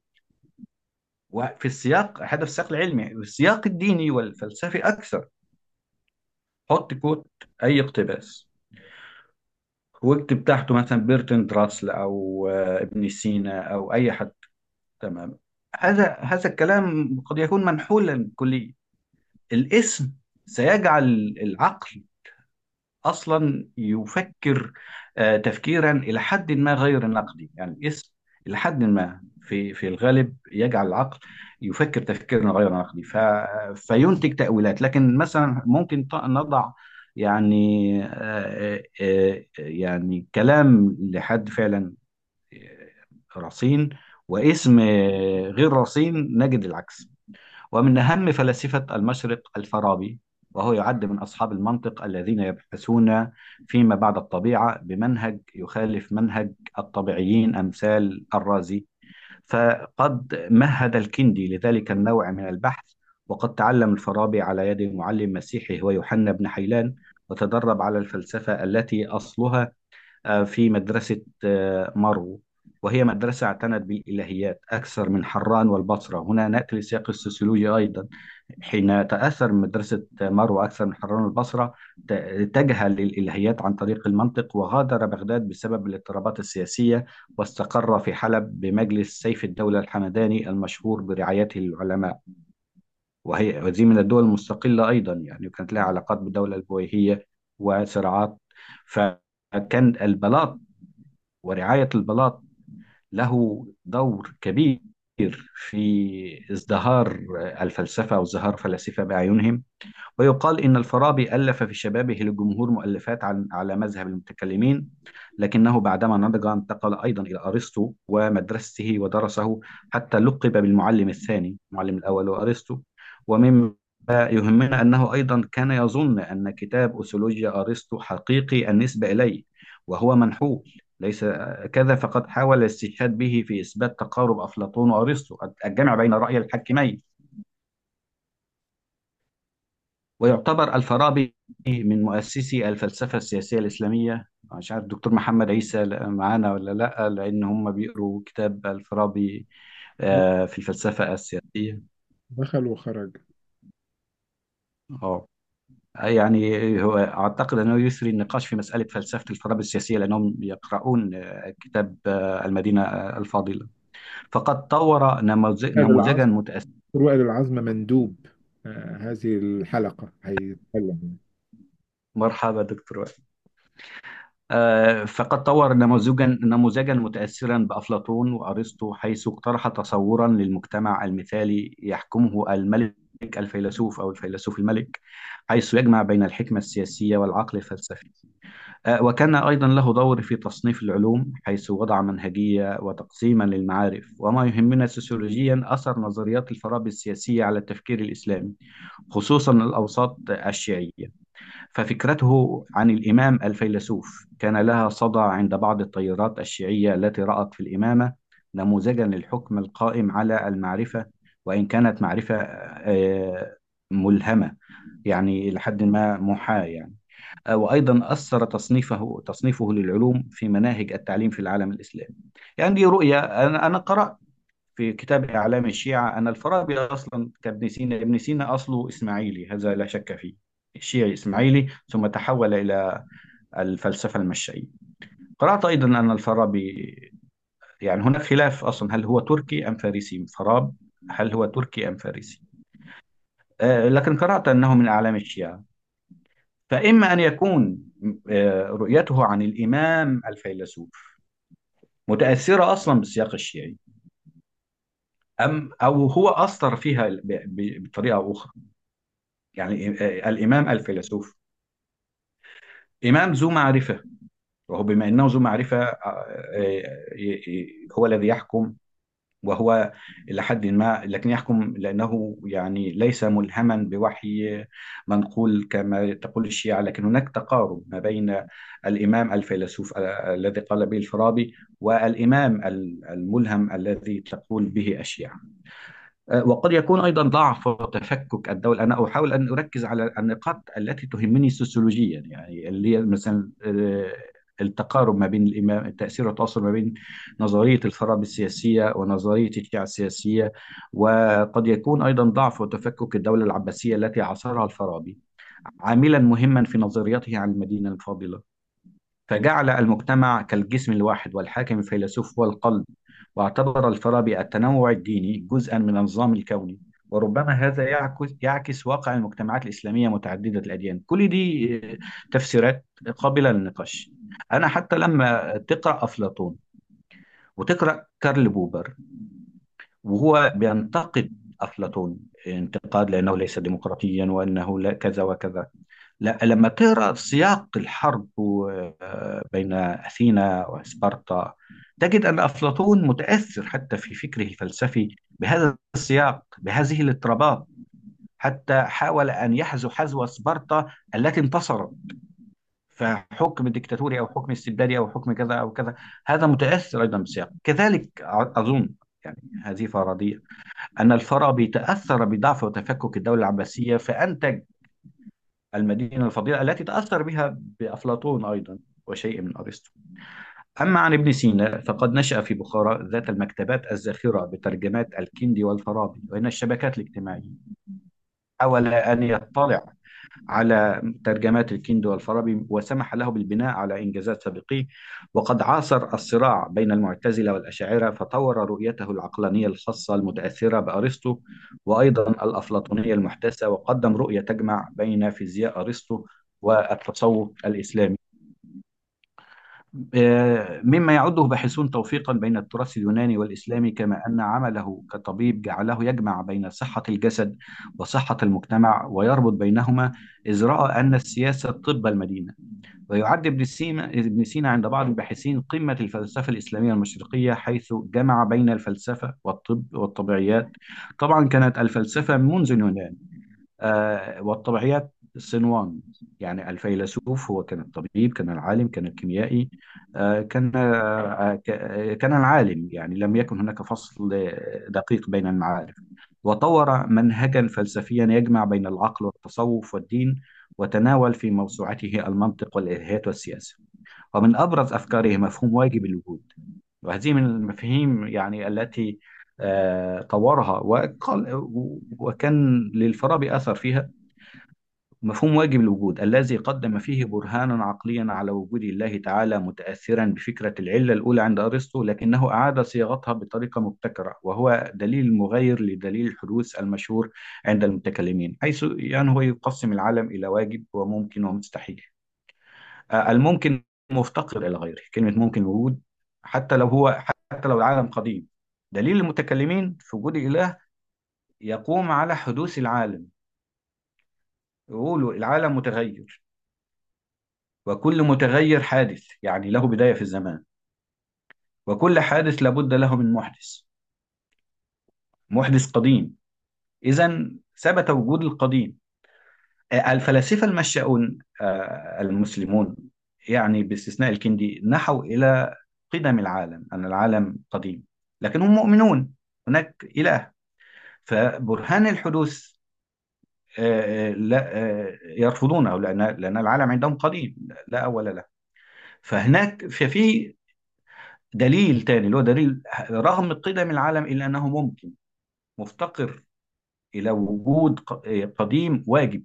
Speaker 2: وفي السياق هذا في السياق العلمي في السياق الديني والفلسفي أكثر حط كوت أي اقتباس واكتب تحته مثلا بيرتراند راسل أو آه، ابن سينا أو أي حد تمام هذا هذا الكلام قد يكون منحولا كليا الاسم سيجعل العقل اصلا يفكر آه، تفكيرا الى حد ما غير نقدي يعني الاسم الى حد ما في في الغالب يجعل العقل يفكر تفكيرا غير نقدي ف فينتج تأويلات لكن مثلا ممكن ط- نضع يعني آه، آه، آه، يعني كلام لحد فعلا آه، رصين واسم آه، غير رصين نجد العكس ومن أهم فلاسفة المشرق الفارابي وهو يعد من أصحاب المنطق الذين يبحثون فيما بعد الطبيعة بمنهج يخالف منهج الطبيعيين أمثال الرازي فقد مهد الكندي لذلك النوع من البحث وقد تعلم الفارابي على يد معلم مسيحي هو يوحنا بن حيلان وتدرب على الفلسفة التي أصلها آه، في مدرسة آه، مارو وهي مدرسة اعتنت بالإلهيات أكثر من حران والبصرة هنا نأتي لسياق السوسيولوجيا أيضا حين تأثر من مدرسة مارو أكثر من حران والبصرة ت- اتجه للإلهيات عن طريق المنطق وغادر بغداد بسبب الاضطرابات السياسية واستقر في حلب بمجلس سيف الدولة الحمداني المشهور برعايته للعلماء وهي وذي من الدول المستقلة أيضا يعني كانت لها علاقات بالدولة البويهية وصراعات فكان البلاط ورعاية البلاط له دور كبير في ازدهار الفلسفة أو ازدهار فلاسفة بأعينهم ويقال إن الفارابي ألف في شبابه للجمهور مؤلفات عن على مذهب المتكلمين لكنه بعدما نضج انتقل أيضا إلى أرسطو ومدرسته ودرسه حتى لقب بالمعلم الثاني المعلم الأول هو أرسطو ومما يهمنا أنه أيضا كان يظن أن كتاب أسولوجيا أرسطو حقيقي النسبة إليه وهو منحول ليس كذا فقد حاول الاستشهاد به في إثبات تقارب أفلاطون وأرسطو الجمع بين رأي الحاكمين ويعتبر الفارابي من مؤسسي الفلسفة السياسية الإسلامية مش عارف الدكتور محمد عيسى معانا ولا لا لأن هم بيقروا كتاب الفارابي آه، في الفلسفة السياسية
Speaker 1: دخل وخرج
Speaker 2: اه يعني هو أعتقد أنه يثري النقاش في مسألة فلسفة الفارابي السياسية لأنهم يقرؤون آه، كتاب آه، المدينة آه، الفاضلة فقد طور نموذج-
Speaker 1: وائل
Speaker 2: نموذجا
Speaker 1: العظم
Speaker 2: متأسسا
Speaker 1: دكتور وائل العظم مندوب آه، هذه الحلقة هيتكلم
Speaker 2: مرحبا دكتور آه، فقد طور نموذجا نموذجا متأثرا بأفلاطون وأرسطو حيث اقترح تصورا للمجتمع المثالي يحكمه الملك الفيلسوف أو الفيلسوف الملك حيث يجمع بين الحكمة السياسية والعقل الفلسفي آه، وكان أيضا له دور في تصنيف العلوم حيث وضع منهجية وتقسيما للمعارف وما يهمنا سوسيولوجيا أثر نظريات الفارابي السياسية على التفكير الإسلامي خصوصا الأوساط الشيعية ففكرته عن الإمام الفيلسوف كان لها صدى عند بعض التيارات الشيعية التي رأت في الإمامة نموذجا للحكم القائم على المعرفة وإن كانت معرفة آه، ملهمة يعني لحد ما محاة يعني آه، وأيضا أثر تصنيفه تصنيفه للعلوم في مناهج التعليم في العالم الإسلامي يعني دي رؤية أنا أنا قرأت في كتاب إعلام الشيعة أن الفارابي أصلا كابن سينا ابن سينا أصله إسماعيلي هذا لا شك فيه الشيعي إسماعيلي ثم تحول إلى الفلسفة المشائية قرأت أيضا أن الفارابي يعني هناك خلاف أصلا هل هو تركي أم فارسي فراب هل هو تركي أم فارسي آه، لكن قرأت أنه من أعلام الشيعة فإما أن يكون آه، رؤيته عن الإمام الفيلسوف متأثرة أصلا بالسياق الشيعي أم أو هو أثر فيها ب- ب- بطريقة أخرى يعني آه، الإمام الفيلسوف إمام ذو معرفة وهو بما أنه ذو معرفة آه، آه، ي- ي- هو الذي يحكم وهو إلى حد ما لكن يحكم لأنه يعني ليس ملهما بوحي منقول كما تقول الشيعة لكن هناك تقارب ما بين الإمام الفيلسوف ال- الذي قال به الفارابي والإمام ال- الملهم الذي تقول به الشيعة آه، وقد يكون أيضا ضعف وتفكك الدولة أنا أحاول أن أركز على النقاط التي تهمني سوسيولوجيا يعني اللي هي مثلا آه، التقارب ما بين الإمام التأثير والتواصل ما بين نظرية الفارابي السياسية ونظرية الشيعة السياسية وقد يكون أيضا ضعف وتفكك الدولة العباسية التي عاصرها الفارابي عاملا مهما في نظريته عن المدينة الفاضلة فجعل المجتمع كالجسم الواحد والحاكم الفيلسوف هو القلب واعتبر الفارابي التنوع الديني جزءا من النظام الكوني وربما هذا يعكس يعكس واقع المجتمعات الإسلامية متعددة الأديان كل دي آه، تفسيرات قابلة للنقاش أنا حتى لما تقرأ أفلاطون وتقرأ كارل بوبر وهو بينتقد أفلاطون انتقاد لأنه ليس ديمقراطيا وأنه لا كذا وكذا لا لما تقرأ سياق الحرب آه، بين أثينا وسبارتا تجد أن أفلاطون متأثر حتى في فكره الفلسفي بهذا السياق بهذه الاضطرابات حتى حاول أن يحذو حذو سبارتا التي انتصرت فحكم ديكتاتوري أو حكم استبدادي أو حكم كذا أو كذا هذا متأثر أيضا بالسياق كذلك أظن يعني هذه فرضية أن الفارابي تأثر بضعف وتفكك الدولة العباسية فأنتج المدينة الفضيلة التي تأثر بها بأفلاطون أيضا وشيء من أرسطو أما عن ابن سينا فقد نشأ في بخارى ذات المكتبات الزاخرة بترجمات الكندي والفارابي وإن الشبكات الاجتماعية حاول أن يطلع على ترجمات الكندي والفارابي وسمح له بالبناء على إنجازات سابقيه وقد عاصر الصراع بين المعتزلة والأشاعرة فطور رؤيته العقلانية الخاصة المتأثرة بأرسطو وأيضا الأفلاطونية المحدثة وقدم رؤية تجمع بين فيزياء أرسطو والتصوف الإسلامي آه، مما يعده باحثون توفيقا بين التراث اليوناني والإسلامي كما أن عمله كطبيب جعله يجمع بين صحة الجسد وصحة المجتمع ويربط بينهما إذ رأى أن السياسة طب المدينة ويعد ابن سينا ابن سينا عند بعض الباحثين قمة الفلسفة الإسلامية المشرقية حيث جمع بين الفلسفة والطب والطبيعيات طبعا كانت الفلسفة منذ اليونان آه، والطبيعيات صنوان يعني الفيلسوف هو كان الطبيب كان العالم كان الكيميائي آه، كان آه، ك- كان العالم يعني لم يكن هناك فصل دقيق بين المعارف وطور منهجا فلسفيا يجمع بين العقل والتصوف والدين وتناول في موسوعته المنطق والإلهيات والسياسة ومن أبرز أفكاره مفهوم واجب الوجود وهذه من المفاهيم يعني التي آه، طورها وقال وكان للفارابي أثر فيها مفهوم واجب الوجود الذي قدم فيه برهانا عقليا على وجود الله تعالى متأثرا بفكرة العلة الأولى عند أرسطو لكنه أعاد صياغتها بطريقة مبتكرة وهو دليل مغاير لدليل الحدوث المشهور عند المتكلمين حيث يعني هو يقسم العالم إلى واجب وممكن ومستحيل آه، الممكن مفتقر إلى غيره كلمة ممكن وجود حتى لو هو حتى لو العالم قديم دليل المتكلمين في وجود إله يقوم على حدوث العالم يقولوا العالم متغير وكل متغير حادث يعني له بداية في الزمان وكل حادث لابد له من محدث محدث قديم إذا ثبت وجود القديم آه، الفلاسفة المشاؤون آه، المسلمون يعني باستثناء الكندي نحوا إلى قدم العالم أن العالم قديم لكنهم مؤمنون هناك إله فبرهان الحدوث آه، آه، لا آه، يرفضونه لأن لأن العالم عندهم قديم لا أول له فهناك ففي دليل تاني اللي هو دليل رغم قدم العالم إلا أنه ممكن مفتقر إلى وجود ق- قديم واجب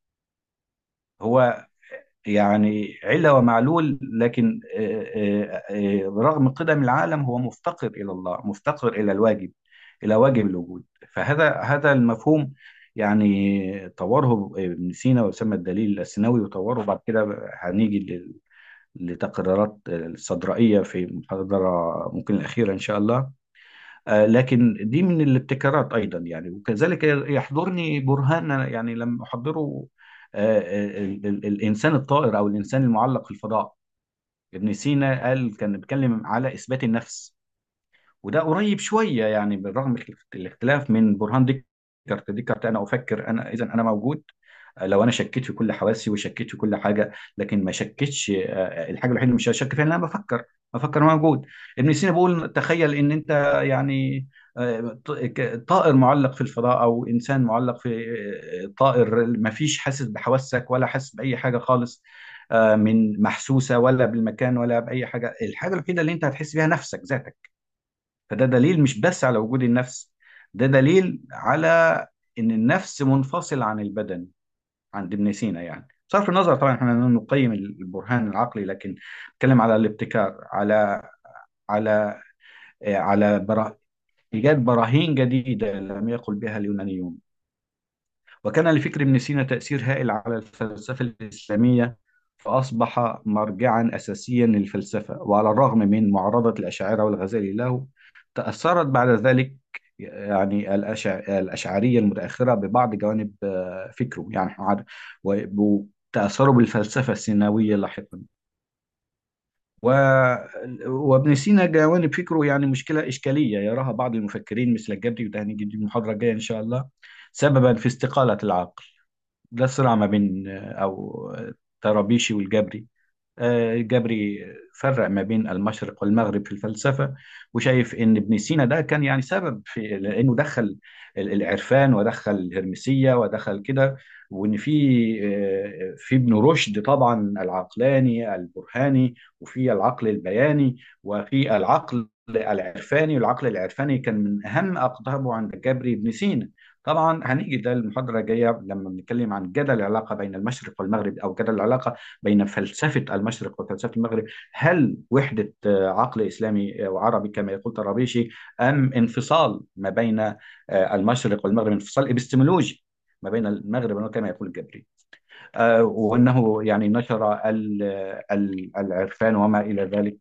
Speaker 2: هو يعني علة ومعلول لكن آه، آه، آه، برغم قدم العالم هو مفتقر إلى الله مفتقر إلى الواجب إلى واجب الوجود فهذا هذا المفهوم يعني طوره ابن سينا وسمى الدليل السيناوي وطوره بعد كده هنيجي لل- لتقريرات الصدرائية في محاضرة ممكن الأخيرة إن شاء الله آه، لكن دي من الابتكارات أيضا يعني وكذلك يحضرني برهان يعني لما أحضره آه، آه، ال- ال- الإنسان الطائر أو الإنسان المعلق في الفضاء ابن سينا قال كان بيتكلم على إثبات النفس وده قريب شوية يعني بالرغم من الاختلاف من برهان ديكارت ديكارت أنا أفكر أنا إذا أنا موجود لو أنا شكيت في كل حواسي وشكيت في كل حاجة لكن ما شكتش آه، الحاجة الوحيدة اللي مش هشك فيها إن أنا بفكر بفكر أنا موجود ابن سينا بيقول تخيل إن أنت يعني آه، ط- ك- طائر معلق في الفضاء أو إنسان معلق في آه، طائر ما فيش حاسس بحواسك ولا حاسس بأي حاجة خالص آه، من محسوسة ولا بالمكان ولا بأي حاجة الحاجة الوحيدة اللي أنت هتحس بيها نفسك ذاتك فده دليل مش بس على وجود النفس ده دليل على ان النفس منفصل عن البدن عند ابن سينا يعني بصرف النظر طبعا احنا نقيم البرهان العقلي لكن نتكلم على الابتكار على على آه، على برا- ايجاد براهين جديده لم يقل بها اليونانيون وكان لفكر ابن سينا تأثير هائل على الفلسفة الإسلامية فأصبح مرجعا أساسيا للفلسفة وعلى الرغم من معارضة الأشاعرة والغزالي له تأثرت بعد ذلك يعني الأشع... الأشعرية المتأخرة ببعض جوانب آه، فكره يعني إحنا عاد- وتأثروا بالفلسفة السيناوية لاحقا و... وابن سينا جوانب فكره يعني مشكلة إشكالية يراها بعض المفكرين مثل الجبري وده هنيجي دي المحاضرة الجاية إن شاء الله سببا في استقالة العقل ده صراع ما بين أو طرابيشي والجبري آه، الجبري فرق ما بين المشرق والمغرب في الفلسفة وشايف إن ابن سينا ده كان يعني سبب في لأنه دخل ال- العرفان ودخل الهرمسية ودخل كده وإن في آه، في ابن رشد طبعا العقلاني البرهاني وفي العقل البياني وفي العقل العرفاني والعقل العرفاني كان من أهم أقطابه عند الجبري ابن سينا طبعا هنيجي ده المحاضرة الجاية لما بنتكلم عن جدل العلاقة بين المشرق والمغرب أو جدل العلاقة بين فلسفة المشرق وفلسفة المغرب هل وحدة آه، عقل إسلامي وعربي كما يقول طرابيشي أم انفصال ما بين آه، المشرق والمغرب انفصال إبستمولوجي ما بين المغرب والمغرب كما يقول الجبري آه، وأنه يعني نشر ال- ال- العرفان وما إلى ذلك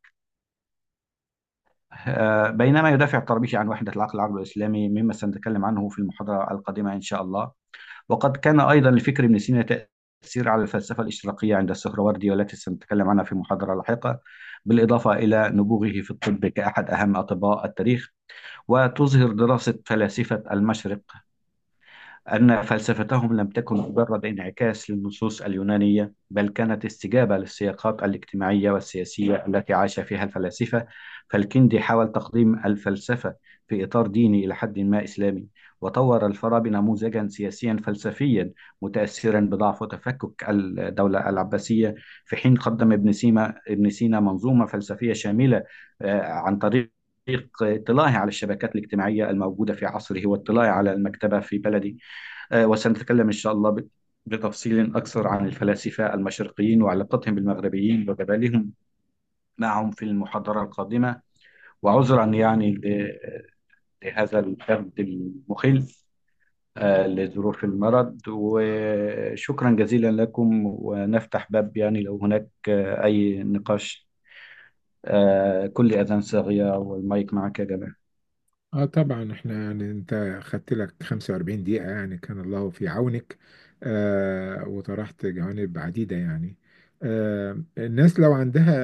Speaker 2: آه، بينما يدافع الطرابيشي عن وحدة العقل العربي الإسلامي مما سنتكلم عنه في المحاضرة القادمة إن شاء الله وقد كان أيضا لفكر ابن سينا تأثير على الفلسفة الإشراقية عند السهروردي والتي سنتكلم عنها في محاضرة لاحقة بالإضافة إلى نبوغه في الطب كأحد أهم أطباء التاريخ وتظهر دراسة فلاسفة المشرق أن فلسفتهم لم تكن مجرد انعكاس للنصوص اليونانية بل كانت استجابة للسياقات الاجتماعية والسياسية التي عاش فيها الفلاسفة فالكندي حاول تقديم الفلسفة في إطار ديني إلى حد ما إسلامي وطور الفارابي نموذجا سياسيا فلسفيا متأثرا بضعف وتفكك الدولة العباسية في حين قدم ابن سينا ابن سينا منظومة فلسفية شاملة آه، عن طريق اطلاعه على الشبكات الاجتماعية الموجودة في عصره واطلاعه على المكتبة في بلده آه، وسنتكلم إن شاء الله ب- بتفصيل أكثر عن الفلاسفة المشرقيين وعلاقتهم بالمغربيين وجدالهم معهم في المحاضرة القادمة وعذرا يعني ل- لهذا الفرد المخل آه، لظروف المرض وشكرا جزيلا لكم ونفتح باب يعني لو هناك آه، أي نقاش آه، كل أذان صاغية والمايك معك يا جماعة
Speaker 1: اه طبعا احنا يعني انت خدت لك 45 دقيقة يعني كان الله في عونك آه وطرحت جوانب عديدة يعني آه الناس لو عندها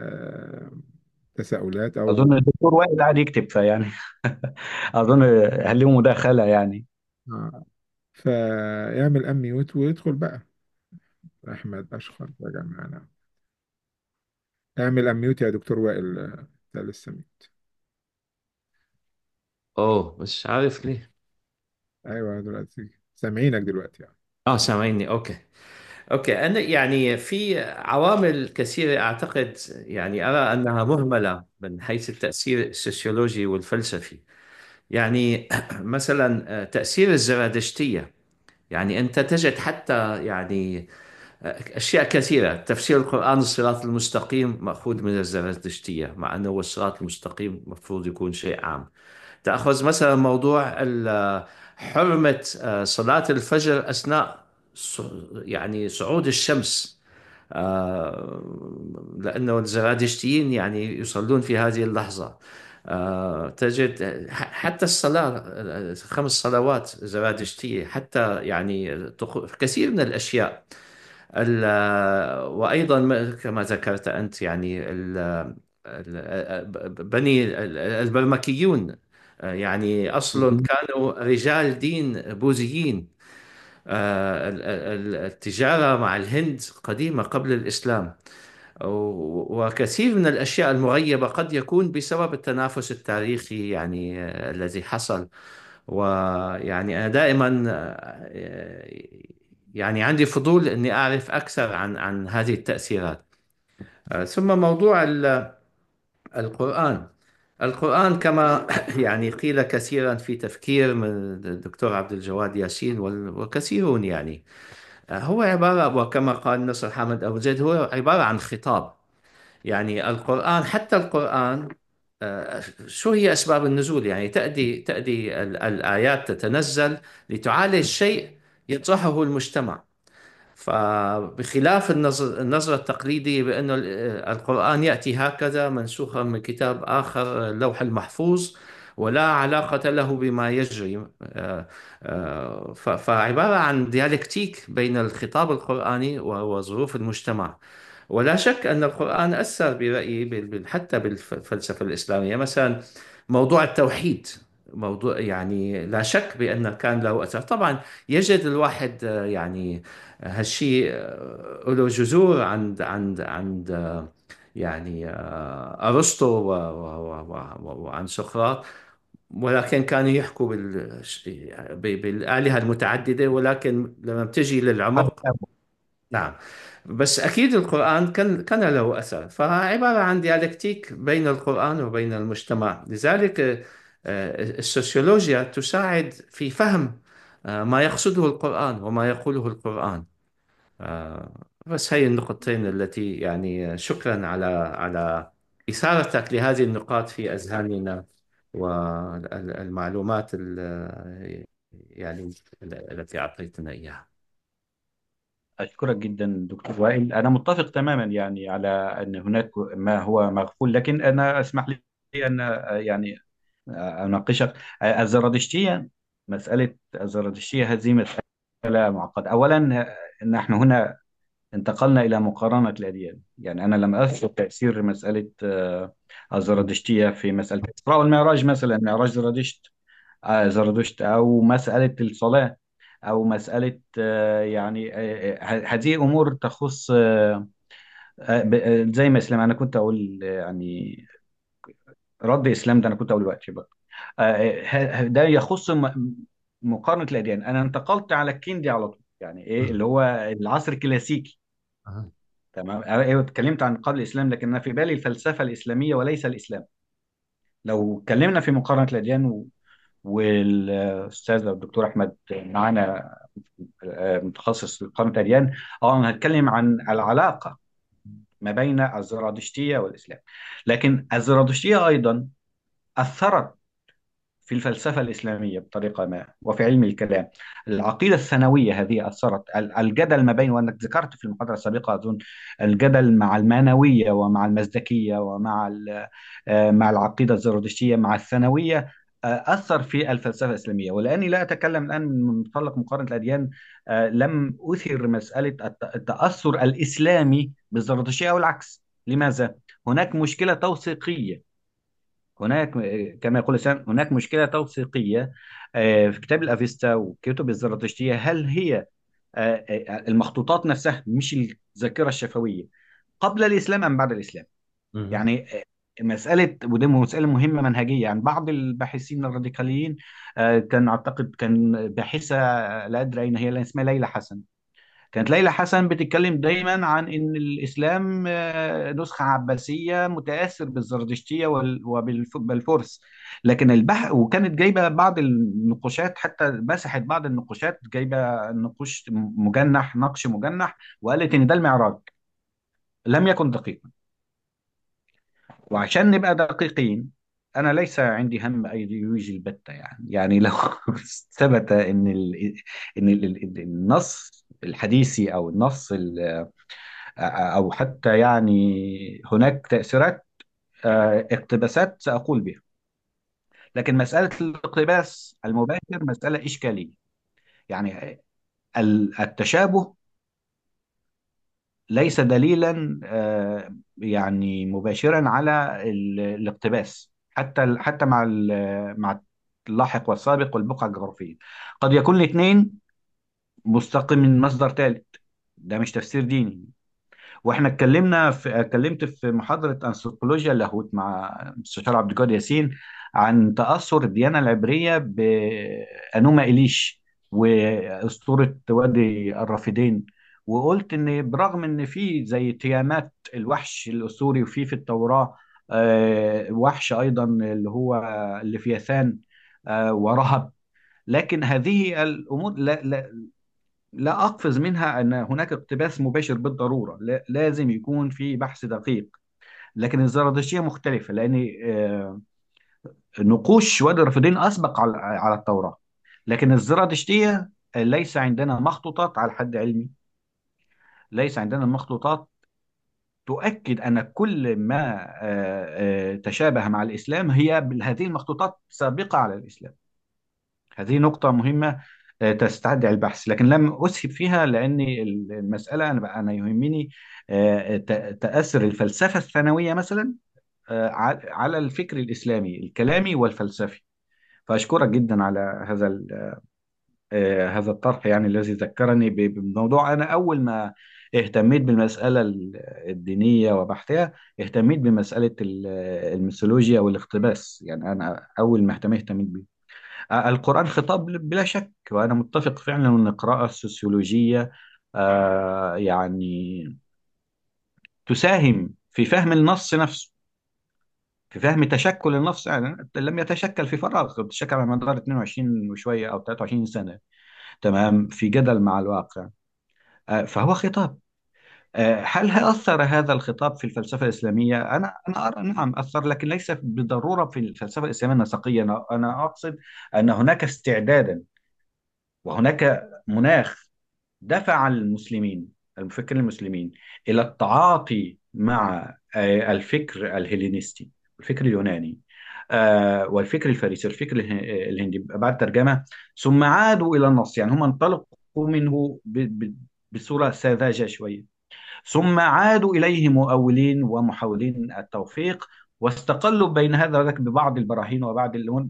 Speaker 1: تساؤلات او
Speaker 2: أظن الدكتور وائل قاعد يكتب فيعني أظن هل له مداخلة يعني
Speaker 1: آه فاعمل اميوت ويدخل بقى احمد اشخر يا جماعة اعمل اميوت يا دكتور وائل آه، انت لسه ميت
Speaker 3: اوه مش عارف ليه
Speaker 1: ايوه دلوقتي سامعينك دلوقتي يعني
Speaker 3: اه سامعيني اوكي اوكي انا يعني في عوامل كثيره اعتقد يعني ارى انها مهمله من حيث التاثير السوسيولوجي والفلسفي يعني مثلا تاثير الزرادشتيه يعني انت تجد حتى يعني اشياء كثيره تفسير القران الصراط المستقيم ماخوذ من الزرادشتية مع انه هو الصراط المستقيم المفروض يكون شيء عام تأخذ مثلا موضوع ال- حرمة آه، صلاة الفجر أثناء ص- يعني صعود الشمس آه، لأنه الزرادشتيين يعني يصلون في هذه اللحظة آه، تجد ح- حتى الصلاة آه، خمس صلوات زرادشتية حتى يعني تخ- كثير من الأشياء ال- وأيضا ما- كما ذكرت أنت يعني ال- ال- بني البرمكيون يعني أصل
Speaker 1: مهم.
Speaker 3: كانوا رجال دين بوذيين آه، ال- ال- التجارة مع الهند قديمة قبل الإسلام و- وكثير من الأشياء المغيبة قد يكون بسبب التنافس التاريخي يعني آه، الذي حصل ويعني أنا دائما آه، يعني عندي فضول إني أعرف أكثر عن عن هذه التأثيرات آه، ثم موضوع ال- القرآن القرآن كما يعني قيل كثيرا في تفكير من الدكتور عبد الجواد ياسين وال- وكثيرون يعني آه، هو عبارة وكما قال نصر حامد أبو زيد هو عبارة عن خطاب يعني القرآن حتى القرآن آه، شو هي أسباب النزول يعني تأتي تأتي ال- الآيات تتنزل لتعالج شيء يطرحه المجتمع فبخلاف النظر النظرة التقليدية بأن ال- القرآن يأتي هكذا منسوخا من كتاب آخر اللوح المحفوظ ولا علاقة له بما يجري آه، آه، ف- فعبارة عن ديالكتيك بين الخطاب القرآني و- وظروف المجتمع ولا شك أن القرآن أثر برأيي بال- بال- حتى بالفلسفة الإسلامية مثلا موضوع التوحيد موضوع يعني لا شك بأن كان له أثر طبعا يجد الواحد آه، يعني هالشيء آه، له جذور عند عند عند آه، يعني آه، أرسطو و- و- و- و- وعن سقراط ولكن كانوا يحكوا بال... ب- بالآلهة المتعددة ولكن لما بتجي للعمق نعم بس أكيد القرآن كان كان له أثر فعبارة عن ديالكتيك بين القرآن وبين المجتمع لذلك آه، السوسيولوجيا تساعد في فهم آه، ما يقصده القرآن وما يقوله القرآن آه، بس هي النقطتين التي يعني شكرا على على إثارتك لهذه النقاط في أذهاننا والمعلومات ال- يعني التي أعطيتنا إياها
Speaker 2: أشكرك جدا دكتور وائل أنا متفق تماما يعني على أن هناك ما هو مغفول لكن أنا أسمح لي أن يعني أناقشك الزرادشتية مسألة الزرادشتية هذه مسألة معقدة أولا نحن هنا انتقلنا إلى مقارنة الأديان يعني أنا لم أذكر تأثير مسألة آه، الزرادشتية في مسألة الإسراء والمعراج مثلا معراج زرادشت آه، زرادشت أو مسألة الصلاة أو مسألة آه، يعني آه، آه، هذه أمور تخص آه، آه، ب- آه، زي ما إسلام أنا كنت أقول آه، يعني رد إسلام ده أنا كنت أقول دلوقتي بقى آه، آه، ده يخص م- مقارنة الأديان أنا انتقلت على الكندي على طول يعني إيه اللي هو العصر الكلاسيكي
Speaker 3: أها.
Speaker 2: تمام أنا أيوة اتكلمت عن قبل الإسلام لكن أنا في بالي الفلسفة الإسلامية وليس الإسلام لو اتكلمنا في مقارنة الأديان و... والأستاذ الدكتور أحمد معانا آه، متخصص في مقارنة الأديان أه أنا هتكلم عن العلاقة ما بين الزرادشتية والإسلام لكن الزرادشتية أيضا أثرت في الفلسفة الإسلامية بطريقة ما وفي علم الكلام العقيدة الثانوية هذه أثرت ال- الجدل ما بين وأنك ذكرت في المحاضرة السابقة أظن الجدل مع المانوية ومع المزدكية ومع ال- آه، مع العقيدة الزرادشتية مع الثانوية آه، أثر في الفلسفة الإسلامية ولأني لا أتكلم الآن من منطلق مقارنة الأديان آه، لم أثر مسألة الت- التأثر الإسلامي بالزرادشتية أو العكس لماذا؟ هناك مشكلة توثيقية هناك كما يقول الإنسان هناك مشكلة توثيقية آه، في كتاب الأفيستا وكتب الزرادشتية هل هي آه، آه، المخطوطات نفسها مش الذاكرة الشفوية قبل الإسلام أم بعد الإسلام
Speaker 3: مهم.
Speaker 2: يعني آه، مسألة ودي مسألة مهمة منهجية يعني بعض الباحثين الراديكاليين آه، كان أعتقد كان باحثة لا أدري أين هي اللي اسمها ليلى حسن كانت ليلى حسن بتتكلم دايما عن ان الاسلام آه، نسخه عباسيه متاثر بالزردشتيه وال- وبالفرس لكن البحث وكانت جايبه بعض النقوشات حتى مسحت بعض النقوشات جايبه نقوش مجنح نقش مجنح وقالت ان ده المعراج لم يكن دقيقا وعشان نبقى دقيقين انا ليس عندي هم ايديولوجي البتة يعني يعني لو ثبت ان ال ان ال- ال- النص الحديثي او النص ال- او حتى يعني هناك تأثيرات آه، اقتباسات سأقول بها لكن مسألة الاقتباس المباشر مسألة إشكالية يعني ال- التشابه ليس دليلا آه، يعني مباشرا على ال- الاقتباس حتى ال- حتى مع ال- مع اللاحق والسابق والبقعة الجغرافية قد يكون الاثنين مستقي من مصدر ثالث ده مش تفسير ديني واحنا اتكلمنا في اتكلمت في محاضره انثروبولوجيا اللاهوت مع المستشار عبد الجواد ياسين عن تاثر الديانه العبريه بانوما اليش واسطوره وادي الرافدين وقلت ان برغم ان في زي تيامات الوحش الاسطوري وفي في التوراه آه، وحش ايضا اللي هو الليفياثان آه، ورهب لكن هذه الامور لا لا لا أقفز منها أن هناك اقتباس مباشر بالضرورة لا- لازم يكون في بحث دقيق لكن الزرادشتية مختلفة لأن آه، نقوش وادي الرافدين أسبق على على التوراة لكن الزرادشتية آه، ليس عندنا مخطوطات على حد علمي ليس عندنا مخطوطات تؤكد أن كل ما آه، آه، تشابه مع الإسلام هي هذه المخطوطات سابقة على الإسلام هذه نقطة مهمة آه، تستدعي البحث لكن لم أسهب فيها لأن المسألة أنا أنا يهمني آه، ت- تأثر الفلسفة الثانوية مثلا آه، ع- على الفكر الإسلامي الكلامي والفلسفي فأشكرك جدا على هذا ال- آه، هذا الطرح يعني الذي ذكرني ب- بموضوع أنا أول ما اهتميت بالمسألة ال- الدينية وبحثها اهتميت بمسألة ال- الميثولوجيا والاقتباس يعني أنا أول ما اهتميت اهتميت بيه القرآن خطاب بلا شك وأنا متفق فعلا أن القراءة السوسيولوجية آه، يعني تساهم في فهم النص نفسه في فهم تشكل النص يعني لم يتشكل في فراغ تشكل على مدار 22 وشوية أو 23 سنة تمام في جدل مع الواقع آه، فهو خطاب آه، هل أثر هذا الخطاب في الفلسفة الإسلامية؟ أنا أنا أرى نعم أثر لكن ليس بالضرورة في الفلسفة الإسلامية النسقية أنا أنا أقصد أن هناك استعدادا وهناك مناخ دفع المسلمين المفكرين المسلمين إلى التعاطي مع آه، الفكر الهيلينستي الفكر اليوناني آه، والفكر الفارسي والفكر اله- الهندي بعد ترجمة ثم عادوا إلى النص يعني هم انطلقوا منه ب- ب- بصورة ساذجة شوية ثم عادوا إليه مؤولين ومحاولين التوفيق واستقلوا بين هذا وذاك ببعض البراهين وبعض اللي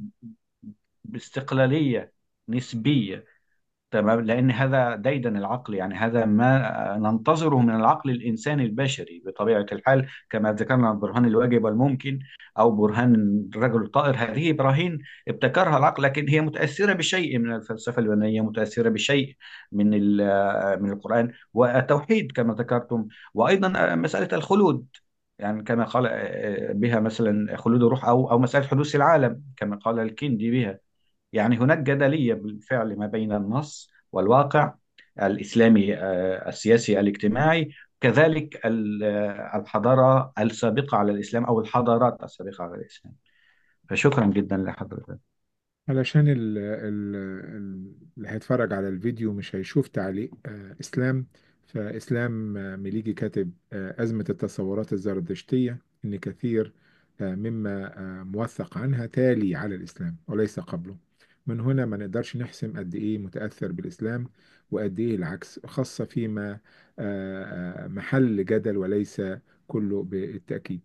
Speaker 2: باستقلالية نسبية تمام لأن هذا ديدن العقل يعني هذا ما ننتظره من العقل الإنساني البشري بطبيعة الحال كما ذكرنا عن برهان الواجب والممكن أو برهان الرجل الطائر هذه براهين ابتكرها العقل لكن هي متأثرة بشيء من الفلسفة اليونانية متأثرة بشيء من ال- من القرآن والتوحيد كما ذكرتم وأيضا مسألة الخلود يعني كما قال بها مثلا خلود الروح أو أو مسألة حدوث العالم كما قال الكندي بها يعني هناك جدلية بالفعل ما بين النص والواقع الإسلامي آه، السياسي الاجتماعي كذلك ال- آه، الحضارة السابقة على الإسلام أو الحضارات السابقة على الإسلام فشكرا جدا لحضرتك
Speaker 1: علشان ال- ال- ال- اللي هيتفرج على الفيديو مش هيشوف تعليق آه، إسلام فإسلام آه، مليجي كاتب آه، أزمة التصورات الزردشتية إن كثير آه، مما آه، موثق عنها تالي على الإسلام وليس قبله من هنا ما نقدرش نحسم قد إيه متأثر بالإسلام وقد إيه العكس خاصة فيما آه، آه، محل جدل وليس كله بالتأكيد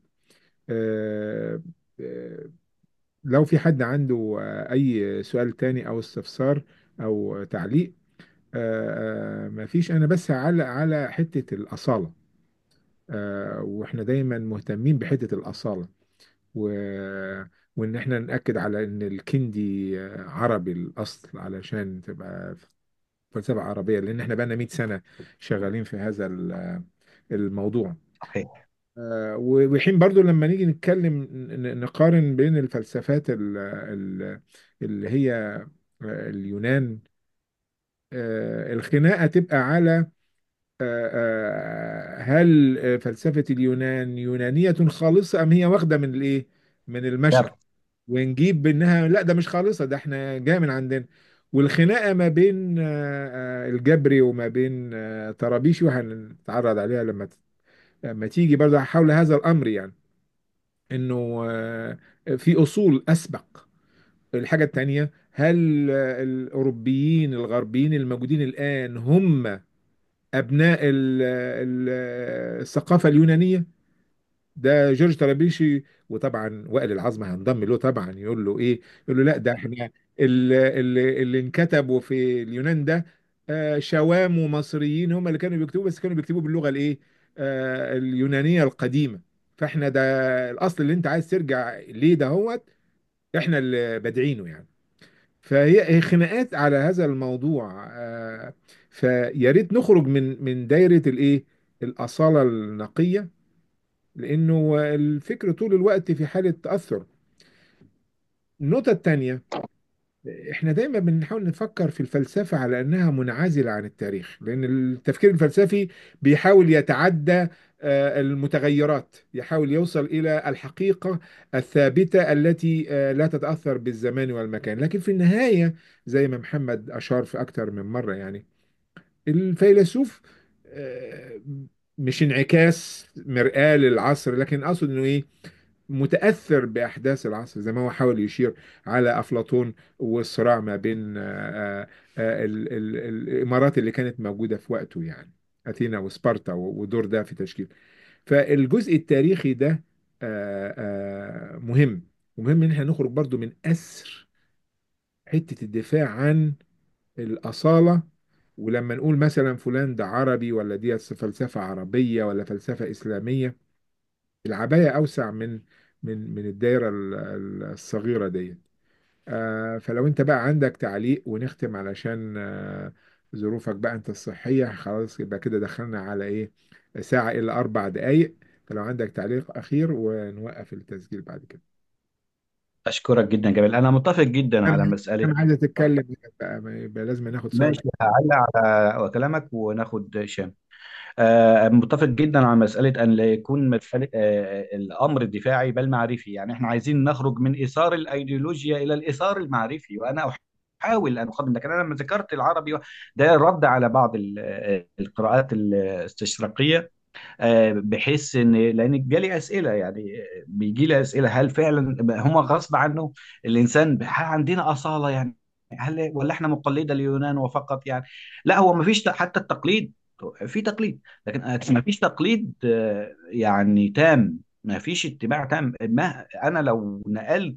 Speaker 1: آه، آه، لو في حد عنده آه، أي سؤال تاني أو استفسار أو تعليق آه، آه، مفيش أنا بس هعلق على حتة الأصالة آه، وإحنا دايما مهتمين بحتة الأصالة و... وإن إحنا نأكد على إن الكندي آه، عربي الأصل علشان تبقى فلسفة عربية لأن احنا بقالنا 100 سنة شغالين في هذا ال- الموضوع
Speaker 2: صحيح
Speaker 1: آه، وحين برضو لما نيجي نتكلم ن- نقارن بين الفلسفات ال- ال- اللي هي آه، اليونان آه، الخناقة تبقى على آه، آه، هل آه، فلسفة اليونان يونانية خالصة أم هي واخدة من الإيه؟ من المشرق
Speaker 2: درس
Speaker 1: ونجيب إنها لا ده مش خالصة ده إحنا جاي من عندنا والخناقة ما بين آه، آه، الجبري وما بين آه، طرابيشي وهنتعرض عليها لما لما تيجي برضه حول هذا الأمر يعني إنه آه، في أصول أسبق الحاجة التانية هل آه، الأوروبيين الغربيين الموجودين الآن هم أبناء ال- ال- الثقافة اليونانية ده جورج طرابيشي وطبعا وائل العظمة هينضم له طبعا يقول له إيه يقول له لا ده احنا اللي, اللي, اللي انكتبوا في اليونان ده آه، شوام ومصريين هم اللي كانوا بيكتبوا بس كانوا بيكتبوا باللغة الإيه آه، اليونانية القديمة فاحنا ده الأصل اللي أنت عايز ترجع ليه ده هو احنا اللي بادعينه يعني فهي هي خناقات على هذا الموضوع آه، فيا ريت نخرج من من دايرة الايه الأصالة النقية لأنه الفكر طول الوقت في حالة تأثر النقطة التانية احنا دايما بنحاول نفكر في الفلسفة على أنها منعزلة عن التاريخ لأن التفكير الفلسفي بيحاول يتعدى آه، المتغيرات يحاول يوصل إلى الحقيقة الثابتة التي آه، لا تتأثر بالزمان والمكان لكن في النهاية زي ما محمد أشار في أكتر من مرة يعني الفيلسوف آه، مش انعكاس مرآة للعصر لكن أقصد إنه إيه متأثر بأحداث العصر زي ما هو حاول يشير على أفلاطون والصراع ما بين آه، آه، آه، ال- ال- الإمارات اللي كانت موجودة في وقته يعني أثينا وسبارتا ودور ده في تشكيل فالجزء التاريخي ده آه، آه، مهم ومهم إن احنا نخرج برضو من أسر حتة الدفاع عن الأصالة ولما نقول مثلا فلان ده عربي ولا دي فلسفة عربية ولا فلسفة إسلامية العباية أوسع من من من الدايرة ال- ال- الصغيرة دي آه فلو أنت بقى عندك تعليق ونختم علشان آه ظروفك بقى أنت الصحية خلاص يبقى كده دخلنا على إيه ساعة إلا أربع دقايق فلو عندك تعليق أخير ونوقف التسجيل بعد كده
Speaker 2: أشكرك جدا جميل أنا متفق جدا على
Speaker 1: كم
Speaker 2: مسألة
Speaker 1: كم عايزة تتكلم بقى ما يبقى لازم ناخد سؤال
Speaker 2: ماشي هعلق على كلامك وناخد شام آه، متفق جدا على مسألة أن لا يكون مسألة آه، الأمر الدفاعي بل معرفي يعني إحنا عايزين نخرج من إثار الأيديولوجيا إلى الإثار المعرفي وأنا أحاول أن أقدم لكن أنا لما ذكرت العربي ده رد على بعض ال- آه، القراءات الاستشراقية آه، بحيث ان لان جالي اسئله يعني آه، بيجي لي اسئله هل فعلا هم غصب عنه الانسان هل عندنا اصاله يعني هل ولا احنا مقلده اليونان وفقط يعني لا هو ما فيش حتى التقليد في تقليد لكن ما فيش تقليد آه، يعني تام ما فيش اتباع تام ما انا لو نقلت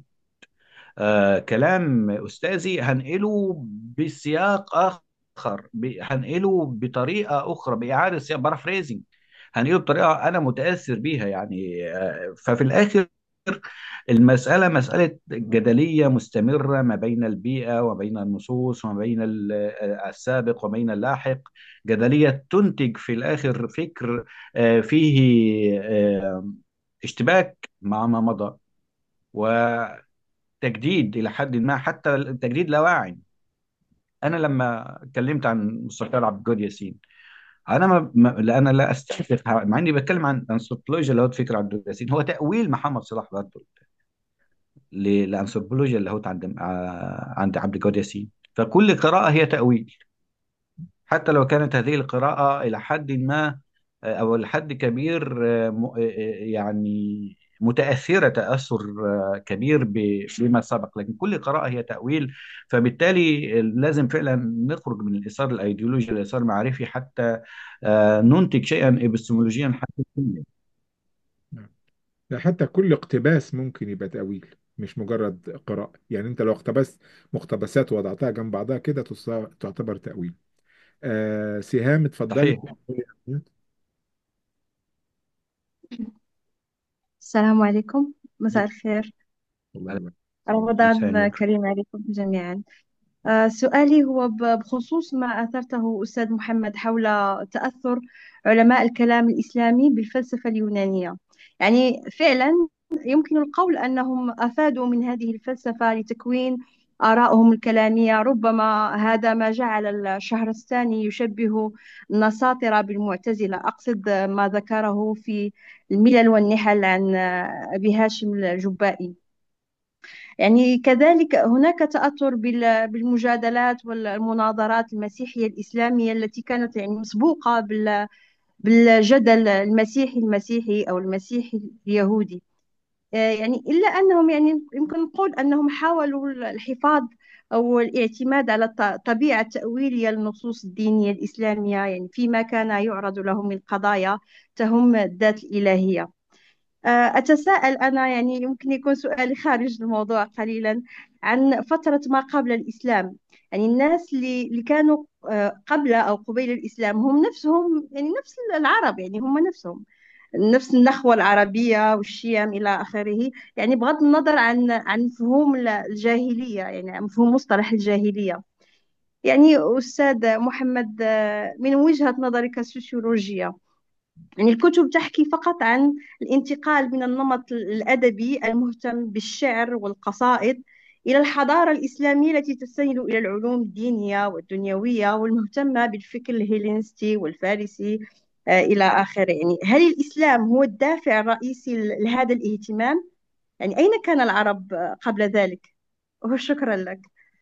Speaker 2: آه كلام أستاذي هنقله بسياق آخر ب- هنقله بطريقة أخرى بإعادة سياق بارافريزنج هنقله بطريقة أنا متأثر بيها يعني آه ففي الآخر المسألة مسألة جدلية مستمرة ما بين البيئة وبين النصوص وما بين ال- آه، السابق وبين اللاحق جدلية تنتج في الآخر فكر آه، فيه آه، اشتباك مع ما مضى تجديد الى حد ما حتى التجديد لا واعي انا لما اتكلمت عن مستقبل عبد الجود ياسين انا ما ما- لا انا لا استحدث مع اني بتكلم عن انثروبولوجيا اللي هو فكر عبد الجود ياسين هو تاويل محمد صلاح برضه للانثروبولوجيا اللي هو عند ع- عند عبد الجود ياسين فكل قراءه هي تاويل حتى لو كانت هذه القراءة إلى حد ما آه، أو إلى حد كبير آه، م- آه، آه، يعني متأثرة تأثر آه، كبير ب- بما سبق لكن كل قراءة هي تأويل فبالتالي لازم فعلا نخرج من الإثار الأيديولوجي الإثار المعرفي حتى آه، ننتج شيئا إبستمولوجيا حقيقيا
Speaker 1: نعم. ده حتى كل اقتباس ممكن يبقى تأويل مش مجرد قراءة يعني انت لو اقتبست مقتبسات ووضعتها جنب بعضها كده تص- تعتبر تأويل آه سهام اتفضلي
Speaker 2: صحيح
Speaker 4: السلام عليكم مساء الخير
Speaker 1: الله يبارك.
Speaker 2: مساء
Speaker 4: رمضان
Speaker 2: النور
Speaker 4: كريم عليكم جميعا آه، سؤالي هو ب- بخصوص ما أثرته أستاذ محمد حول تأثر علماء الكلام الإسلامي بالفلسفة اليونانية يعني فعلا يمكن القول أنهم أفادوا من هذه الفلسفة لتكوين آرائهم الكلامية ربما هذا ما جعل الشهرستاني يشبه النساطرة بالمعتزلة أقصد ما ذكره في الملل والنحل عن أبي هاشم الجبائي يعني كذلك هناك تأثر بال- بالمجادلات والمناظرات المسيحية الإسلامية التي كانت يعني مسبوقة بال- بالجدل المسيحي المسيحي أو المسيحي اليهودي آه، يعني إلا أنهم يعني يمكن نقول أنهم حاولوا الحفاظ أو الاعتماد على الط- طبيعة تأويلية للنصوص الدينية الإسلامية يعني فيما كان يعرض لهم من قضايا تهم الذات الإلهية آه، أتساءل أنا يعني يمكن يكون سؤالي خارج الموضوع قليلا عن فترة ما قبل الإسلام يعني الناس اللي اللي كانوا آه، قبل أو قبيل الإسلام هم نفسهم يعني نفس العرب يعني هم نفسهم نفس النخوة العربية والشيم إلى آخره يعني بغض النظر عن عن مفهوم الجاهلية يعني عن مفهوم مصطلح الجاهلية يعني أستاذ محمد آه، من وجهة نظرك السوسيولوجية يعني الكتب تحكي فقط عن الانتقال من النمط الأدبي المهتم بالشعر والقصائد إلى الحضارة الإسلامية التي تستند إلى العلوم الدينية والدنيوية والمهتمة بالفكر الهيلينستي والفارسي آه، إلى آخره يعني هل الإسلام هو الدافع الرئيسي لهذا الاهتمام؟ يعني أين كان العرب آه، قبل ذلك؟ وشكرا لك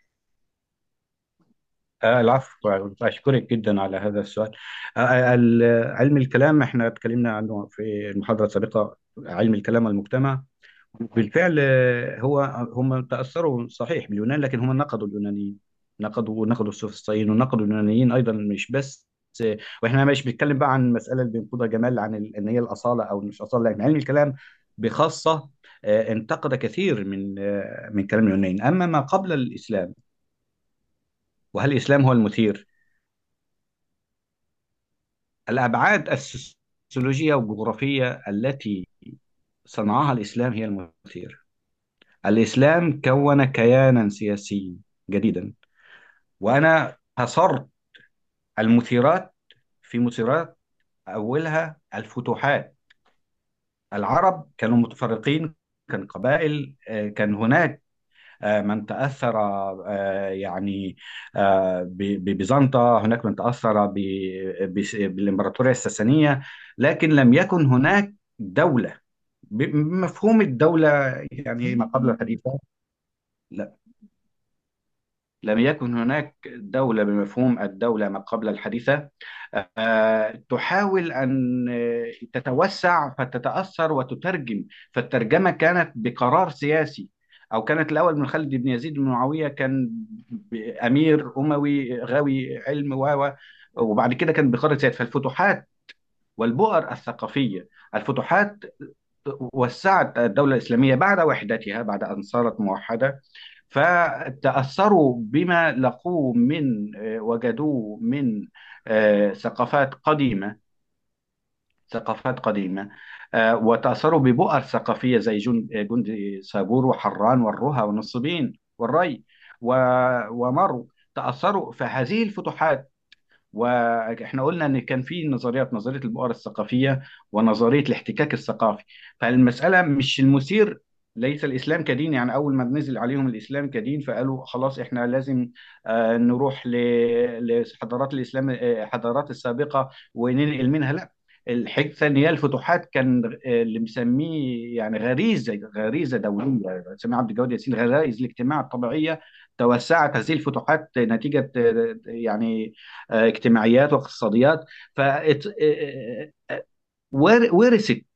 Speaker 2: آه، العفو أشكرك جدا على هذا السؤال آه، آه، ال- علم الكلام احنا اتكلمنا عنه في المحاضرة السابقة علم الكلام والمجتمع بالفعل آه، هو هم تأثروا صحيح باليونان لكن هم نقدوا اليونانيين نقدوا نقدوا السوفسطائيين ونقدوا اليونانيين أيضا مش بس آه، واحنا مش بنتكلم بقى عن المسألة اللي بينقضها جمال عن ال- ان هي الأصالة او مش أصالة لكن علم الكلام بخاصة آه، انتقد كثير من آه، من كلام اليونانيين أما ما قبل الإسلام وهل الإسلام هو المثير الأبعاد السوسيولوجية والجغرافية التي صنعها الإسلام هي المثير الإسلام كون كيانا سياسيا جديدا وأنا حصرت المثيرات في مثيرات أولها الفتوحات العرب كانوا متفرقين كان قبائل آه، كان هناك آه، من تأثر آه، يعني آه، ب- ببيزنطة هناك من تأثر ب- ب- بالإمبراطورية الساسانية لكن لم يكن هناك دولة بمفهوم الدولة يعني ما قبل الحديثة لا لم يكن هناك دولة بمفهوم الدولة ما قبل الحديثة آه، تحاول أن آه، تتوسع فتتأثر وتترجم فالترجمة كانت بقرار سياسي أو كانت الأول من خالد بن يزيد بن معاوية كان ب- أمير أموي غاوي علم و و- وبعد كده كان بقرار سياسي فالفتوحات والبؤر الثقافية الفتوحات وسعت الدولة الإسلامية بعد وحدتها بعد أن صارت موحدة فتأثروا بما لقوه من آه، وجدوه من آه، ثقافات قديمة ثقافات قديمة آه، وتأثروا ببؤر ثقافية زي جند جند سابور وحران والرها والنصيبين والري و- ومرو تأثروا فهذه الفتوحات واحنا قلنا ان كان في نظريات نظريه البؤر الثقافيه ونظريه الاحتكاك الثقافي فالمساله مش المثير ليس الاسلام كدين يعني اول ما نزل عليهم الاسلام كدين فقالوا خلاص احنا لازم آه، نروح ل- لحضارات الاسلام آه، حضارات السابقه وننقل منها لا الحته ان هي الفتوحات كان آه، اللي مسميه يعني غريزه غريزه دوليه سميع عبد الجواد ياسين غرائز الاجتماع الطبيعيه توسعت هذه الفتوحات نتيجه آه، يعني آه، اجتماعيات واقتصاديات فورثت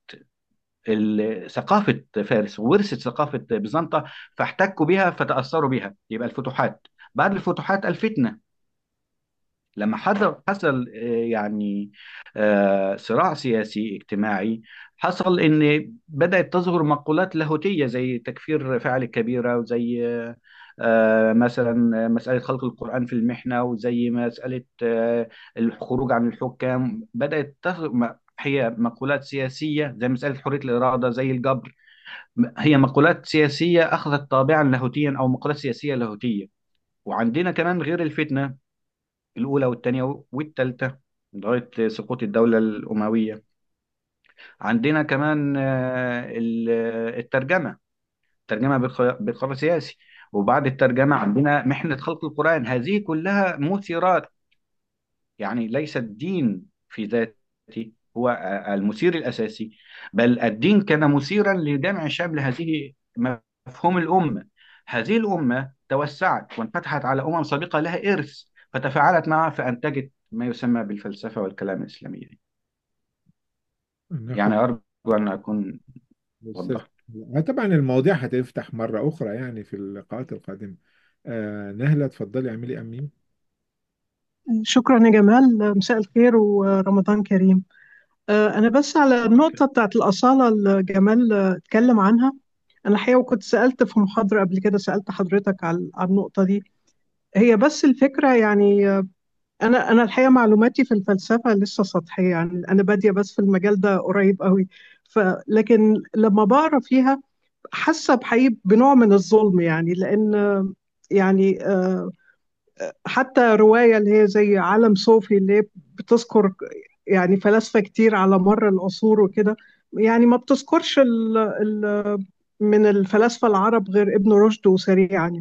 Speaker 2: ثقافة فارس وورثت ثقافة بيزنطة فاحتكوا بها فتأثروا بها يبقى الفتوحات بعد الفتوحات الفتنة لما حصل حصل آه، يعني آه، صراع سياسي اجتماعي حصل ان بدأت تظهر مقولات لاهوتية زي تكفير فاعل الكبيرة وزي آه، آه، مثلا مسألة خلق القرآن في المحنة وزي مسألة آه، الخروج عن الحكام بدأت تظهر م- هي مقولات سياسية زي مسألة حرية الإرادة زي الجبر هي مقولات سياسية أخذت طابعا لاهوتيا أو مقولات سياسية لاهوتية وعندنا كمان غير الفتنة الأولى والثانية والثالثة لغاية سقوط الدولة الأموية عندنا كمان آه، ال- الترجمة ترجمة بق- بقرار سياسي وبعد الترجمة عندنا محنة خلق القرآن هذه كلها مثيرات يعني ليس الدين في ذاته هو المثير الأساسي بل الدين كان مثيرا لجمع شمل هذه مفهوم الأمة هذه الأمة توسعت وانفتحت على أمم سابقة لها إرث فتفاعلت معها فأنتجت ما يسمى بالفلسفة والكلام الإسلامي
Speaker 1: ناخد
Speaker 2: يعني أرجو أن أكون
Speaker 1: أستاذ
Speaker 2: وضحت
Speaker 1: آه، طبعا المواضيع هتفتح مرة أخرى يعني في اللقاءات القادمة آه نهلة اتفضلي اعملي أمين
Speaker 5: شكرا يا جمال مساء الخير ورمضان كريم آه، أنا بس على النقطة بتاعت الأصالة اللي جمال آه، اتكلم عنها أنا الحقيقة كنت سألت في محاضرة قبل كده سألت حضرتك على على النقطة دي هي بس الفكرة يعني آه، أنا أنا الحقيقة معلوماتي في الفلسفة لسه سطحية يعني أنا بادية بس في المجال ده قريب قوي ف لكن لما بقرا فيها حاسة بحقيقة بنوع من الظلم يعني لأن آه، يعني آه، حتى رواية اللي هي زي عالم صوفي اللي هي بتذكر يعني فلاسفة كتير على مر العصور وكده يعني ما بتذكرش ال ال من الفلاسفة العرب غير ابن رشد وسريعا يعني.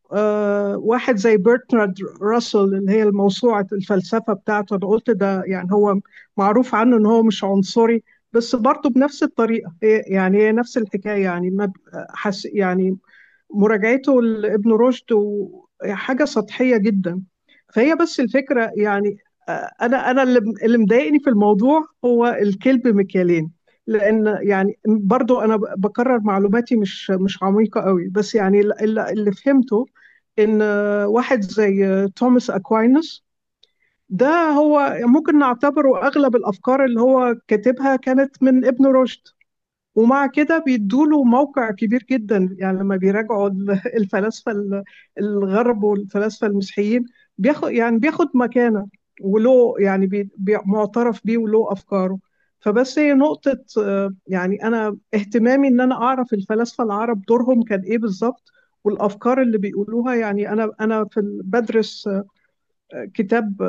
Speaker 5: آه واحد زي برتراند راسل اللي هي الموسوعة الفلسفة بتاعته أنا قلت ده يعني هو معروف عنه إن هو مش عنصري بس برضه بنفس الطريقة هي- يعني هي نفس الحكاية يعني ما ب- حس يعني مراجعته لابن رشد و- حاجة سطحية جدا فهي بس الفكرة يعني آه، أنا أنا اللي اللي مضايقني في الموضوع هو الكلب مكيالين لأن يعني برضو أنا ب- بكرر معلوماتي مش مش عميقة قوي بس يعني اللي, اللي فهمته إن آه، واحد زي آه، توماس أكوينس ده هو ممكن نعتبره أغلب الأفكار اللي هو كاتبها كانت من ابن رشد ومع كده بيدوله موقع كبير جدا يعني لما بيراجعوا ال- الفلاسفة ال- الغرب والفلاسفة المسيحيين بياخد يعني بياخد مكانة وله يعني بي بي معترف بيه وله أفكاره فبس هي نقطة آه، يعني أنا اهتمامي إن أنا أعرف الفلاسفة العرب دورهم كان إيه بالظبط والأفكار اللي بيقولوها يعني أنا أنا في ال- بدرس آه، كتاب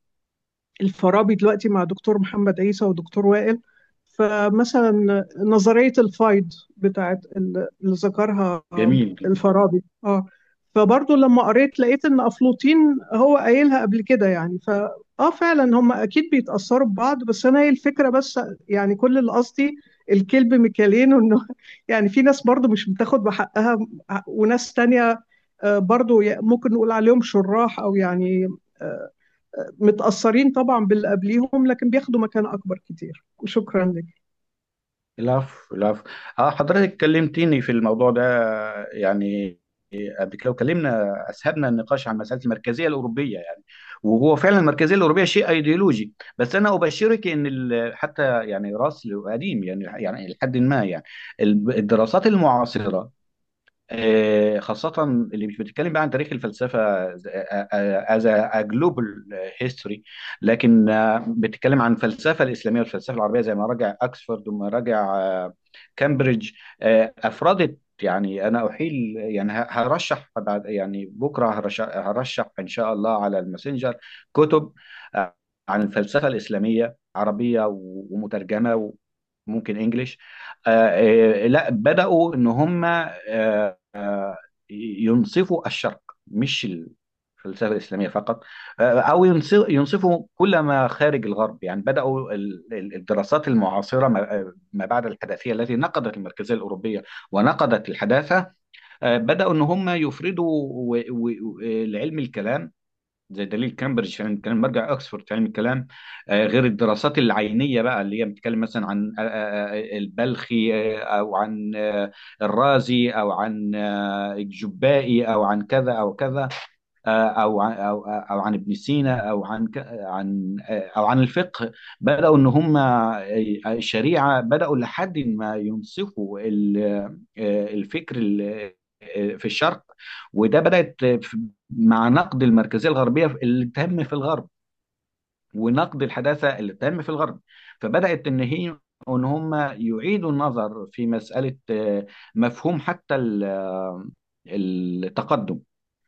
Speaker 5: الفارابي دلوقتي مع دكتور محمد عيسى ودكتور وائل فمثلا نظرية الفايض بتاعت ال- اللي ذكرها
Speaker 2: جميل جميل
Speaker 5: الفارابي اه فبرضه لما قريت لقيت ان افلاطين هو قايلها قبل كده يعني ف اه فعلا هم اكيد بيتأثروا ببعض بس انا هي الفكرة بس يعني كل اللي قصدي الكلب مكيالين وانه يعني في ناس برضه مش بتاخد بحقها وناس تانية آه، برضه ي- ممكن نقول عليهم شراح او يعني آه، متأثرين طبعا باللي قبليهم لكن بياخدوا مكان أكبر كتير وشكرا لك
Speaker 2: العفو العفو اه حضرتك كلمتيني في الموضوع ده يعني قبل كده وكلمنا اسهبنا النقاش عن مساله المركزيه الاوروبيه يعني وهو فعلا المركزيه الاوروبيه شيء ايديولوجي بس انا ابشرك ان ال- حتى يعني راسل قديم يعني يعني لحد ما يعني الدراسات المعاصره آه، خاصة اللي مش بتتكلم بقى عن تاريخ الفلسفة as a, a global history لكن آه، بتتكلم عن الفلسفة الإسلامية والفلسفة العربية زي ما راجع أكسفورد وما راجع آه، كامبريدج آه، أفردت يعني أنا أحيل يعني ه- هرشح بعد يعني بكرة هرشح, هرشح إن شاء الله على الماسنجر كتب آه، عن الفلسفة الإسلامية عربية و- ومترجمة ممكن انجليش آه آه لا بدأوا ان هم آه آه ينصفوا الشرق مش الفلسفة الإسلامية فقط آه أو ينصف- ينصفوا كل ما خارج الغرب يعني بدأوا ال- ال- الدراسات المعاصرة ما ما بعد الحداثية التي نقضت المركزية الأوروبية ونقضت الحداثة آه بدأوا ان هم يفردوا و- و- و- لعلم الكلام زي دليل كامبريدج في علم الكلام مرجع اوكسفورد في علم الكلام آه، غير الدراسات العينيه بقى اللي هي بتتكلم مثلا عن آه، آه، البلخي آه، او عن آه، الرازي او عن آه، الجبائي او عن كذا او كذا آه، او عن او او عن ابن سينا او عن ك- عن آه، او عن الفقه بداوا ان هم آه، الشريعه بداوا لحد ما ينصفوا ال- آه، الفكر ال- آه، في الشرق وده بدات في- مع نقد المركزيه الغربيه اللي تم في الغرب ونقد الحداثه اللي تم في الغرب فبدات ان هي ان هم يعيدوا النظر في مساله آه، مفهوم حتى ال- آه، التقدم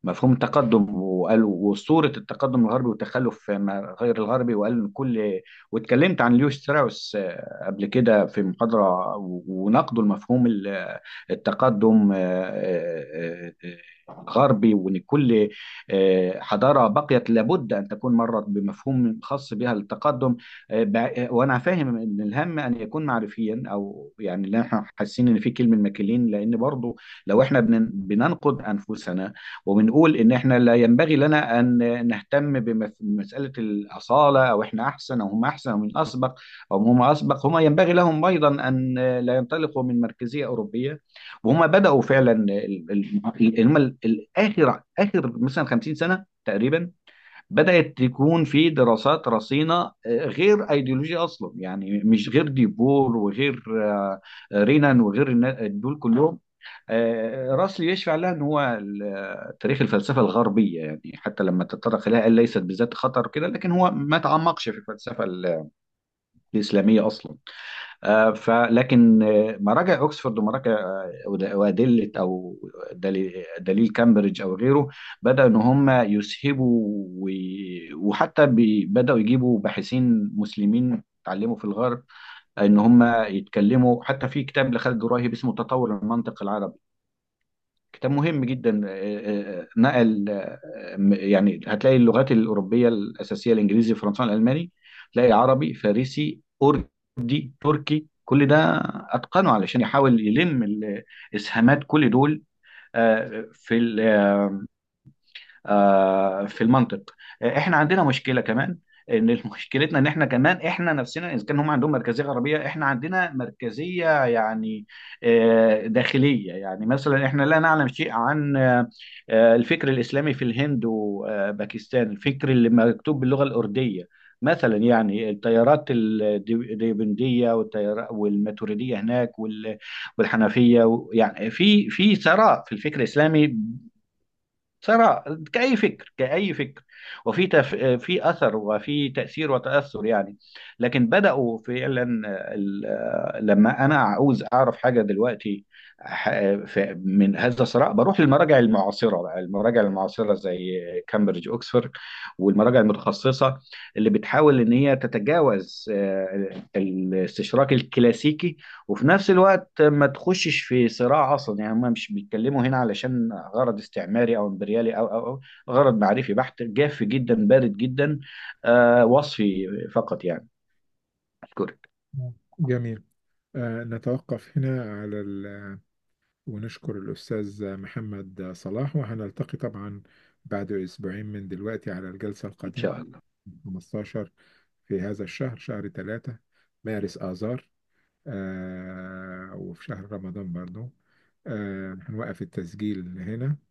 Speaker 2: مفهوم التقدم وقال وصورة التقدم الغربي والتخلف ما غير الغربي وقال إن كل واتكلمت عن ليو ستراوس آه، قبل كده في محاضرة و- ونقده المفهوم ال- التقدم آه، آه، آه، الغربي وان كل آه، حضاره بقيت لابد ان تكون مرت بمفهوم خاص بها للتقدم آه، بع- وانا فاهم ان الهم ان يكون معرفيا او يعني لا احنا حاسين ان في كلمه ماكلين لان برضو لو احنا بن- بننقد انفسنا وبنقول ان احنا لا ينبغي لنا ان نهتم بمس- بمساله الاصاله او احنا احسن او هم احسن او من اسبق او هم اسبق هم ينبغي لهم ايضا ان لا ينطلقوا من مركزيه اوروبيه وهم بداوا فعلا ال- ال- ال- هم ال- الاخر اخر مثلا 50 سنه تقريبا بدات تكون في دراسات رصينه آه، غير ايديولوجيه اصلا يعني مش غير ديبور وغير آه، رينان وغير النا- دول كلهم آه، راسلي يشفع لها ان هو ال- تاريخ الفلسفه الغربيه يعني حتى لما تطرق اليها قال ليست بذات خطر كده لكن هو ما تعمقش في الفلسفه ال- الاسلاميه اصلا آه، فلكن آه، مراجع اوكسفورد ومراجع آه، ود- وادله او دليل, دليل كامبريدج او غيره بدأ ان هم يسهبوا و- وحتى بي- بدأوا يجيبوا باحثين مسلمين اتعلموا في الغرب ان هم يتكلموا حتى في كتاب لخالد دراهي اسمه تطور المنطق العربي كتاب مهم جدا آه، آه، نقل آه، م- يعني هتلاقي اللغات الأوروبية الأساسية الإنجليزي الفرنساوي الألماني تلاقي عربي فارسي أردي تركي كل ده أتقنه علشان يحاول يلم الإسهامات كل دول آه، في ال- آه، في المنطق آه، احنا عندنا مشكله كمان ان مشكلتنا ان احنا كمان احنا نفسنا اذا كان هم عندهم مركزيه غربيه احنا عندنا مركزيه يعني آه، داخليه يعني مثلا احنا لا نعلم شيء عن آه، آه، الفكر الاسلامي في الهند وباكستان الفكر اللي مكتوب باللغه الارديه مثلا يعني التيارات الديوبنديه والتيارات والماتريديه هناك وال- والحنفيه يعني في في ثراء في الفكر الاسلامي ثراء كأي فكر كأي فكر وفي تف... في أثر وفي تأثير وتأثر يعني لكن بدأوا فعلا ال... لما أنا عاوز أعرف حاجة دلوقتي ح- ف- من هذا الصراع بروح للمراجع المعاصرة بقى المراجع المعاصرة زي كامبريدج أوكسفورد والمراجع المتخصصة اللي بتحاول إن هي تتجاوز آه، الاستشراق الكلاسيكي وفي نفس الوقت ما تخشش في صراع اصلا يعني هم مش بيتكلموا هنا علشان غرض استعماري او امبريالي او او او غرض معرفي بحت جاف جدا بارد جدا آه وصفي فقط يعني اشكرك
Speaker 1: جميل آه، نتوقف هنا على ال... ونشكر الأستاذ محمد صلاح وهنلتقي طبعا بعد أسبوعين من دلوقتي على الجلسة
Speaker 2: ان
Speaker 1: القادمة
Speaker 2: شاء الله
Speaker 1: 15 في هذا الشهر شهر ثلاثة مارس آذار آه وفي شهر رمضان برضو آه هنوقف التسجيل هنا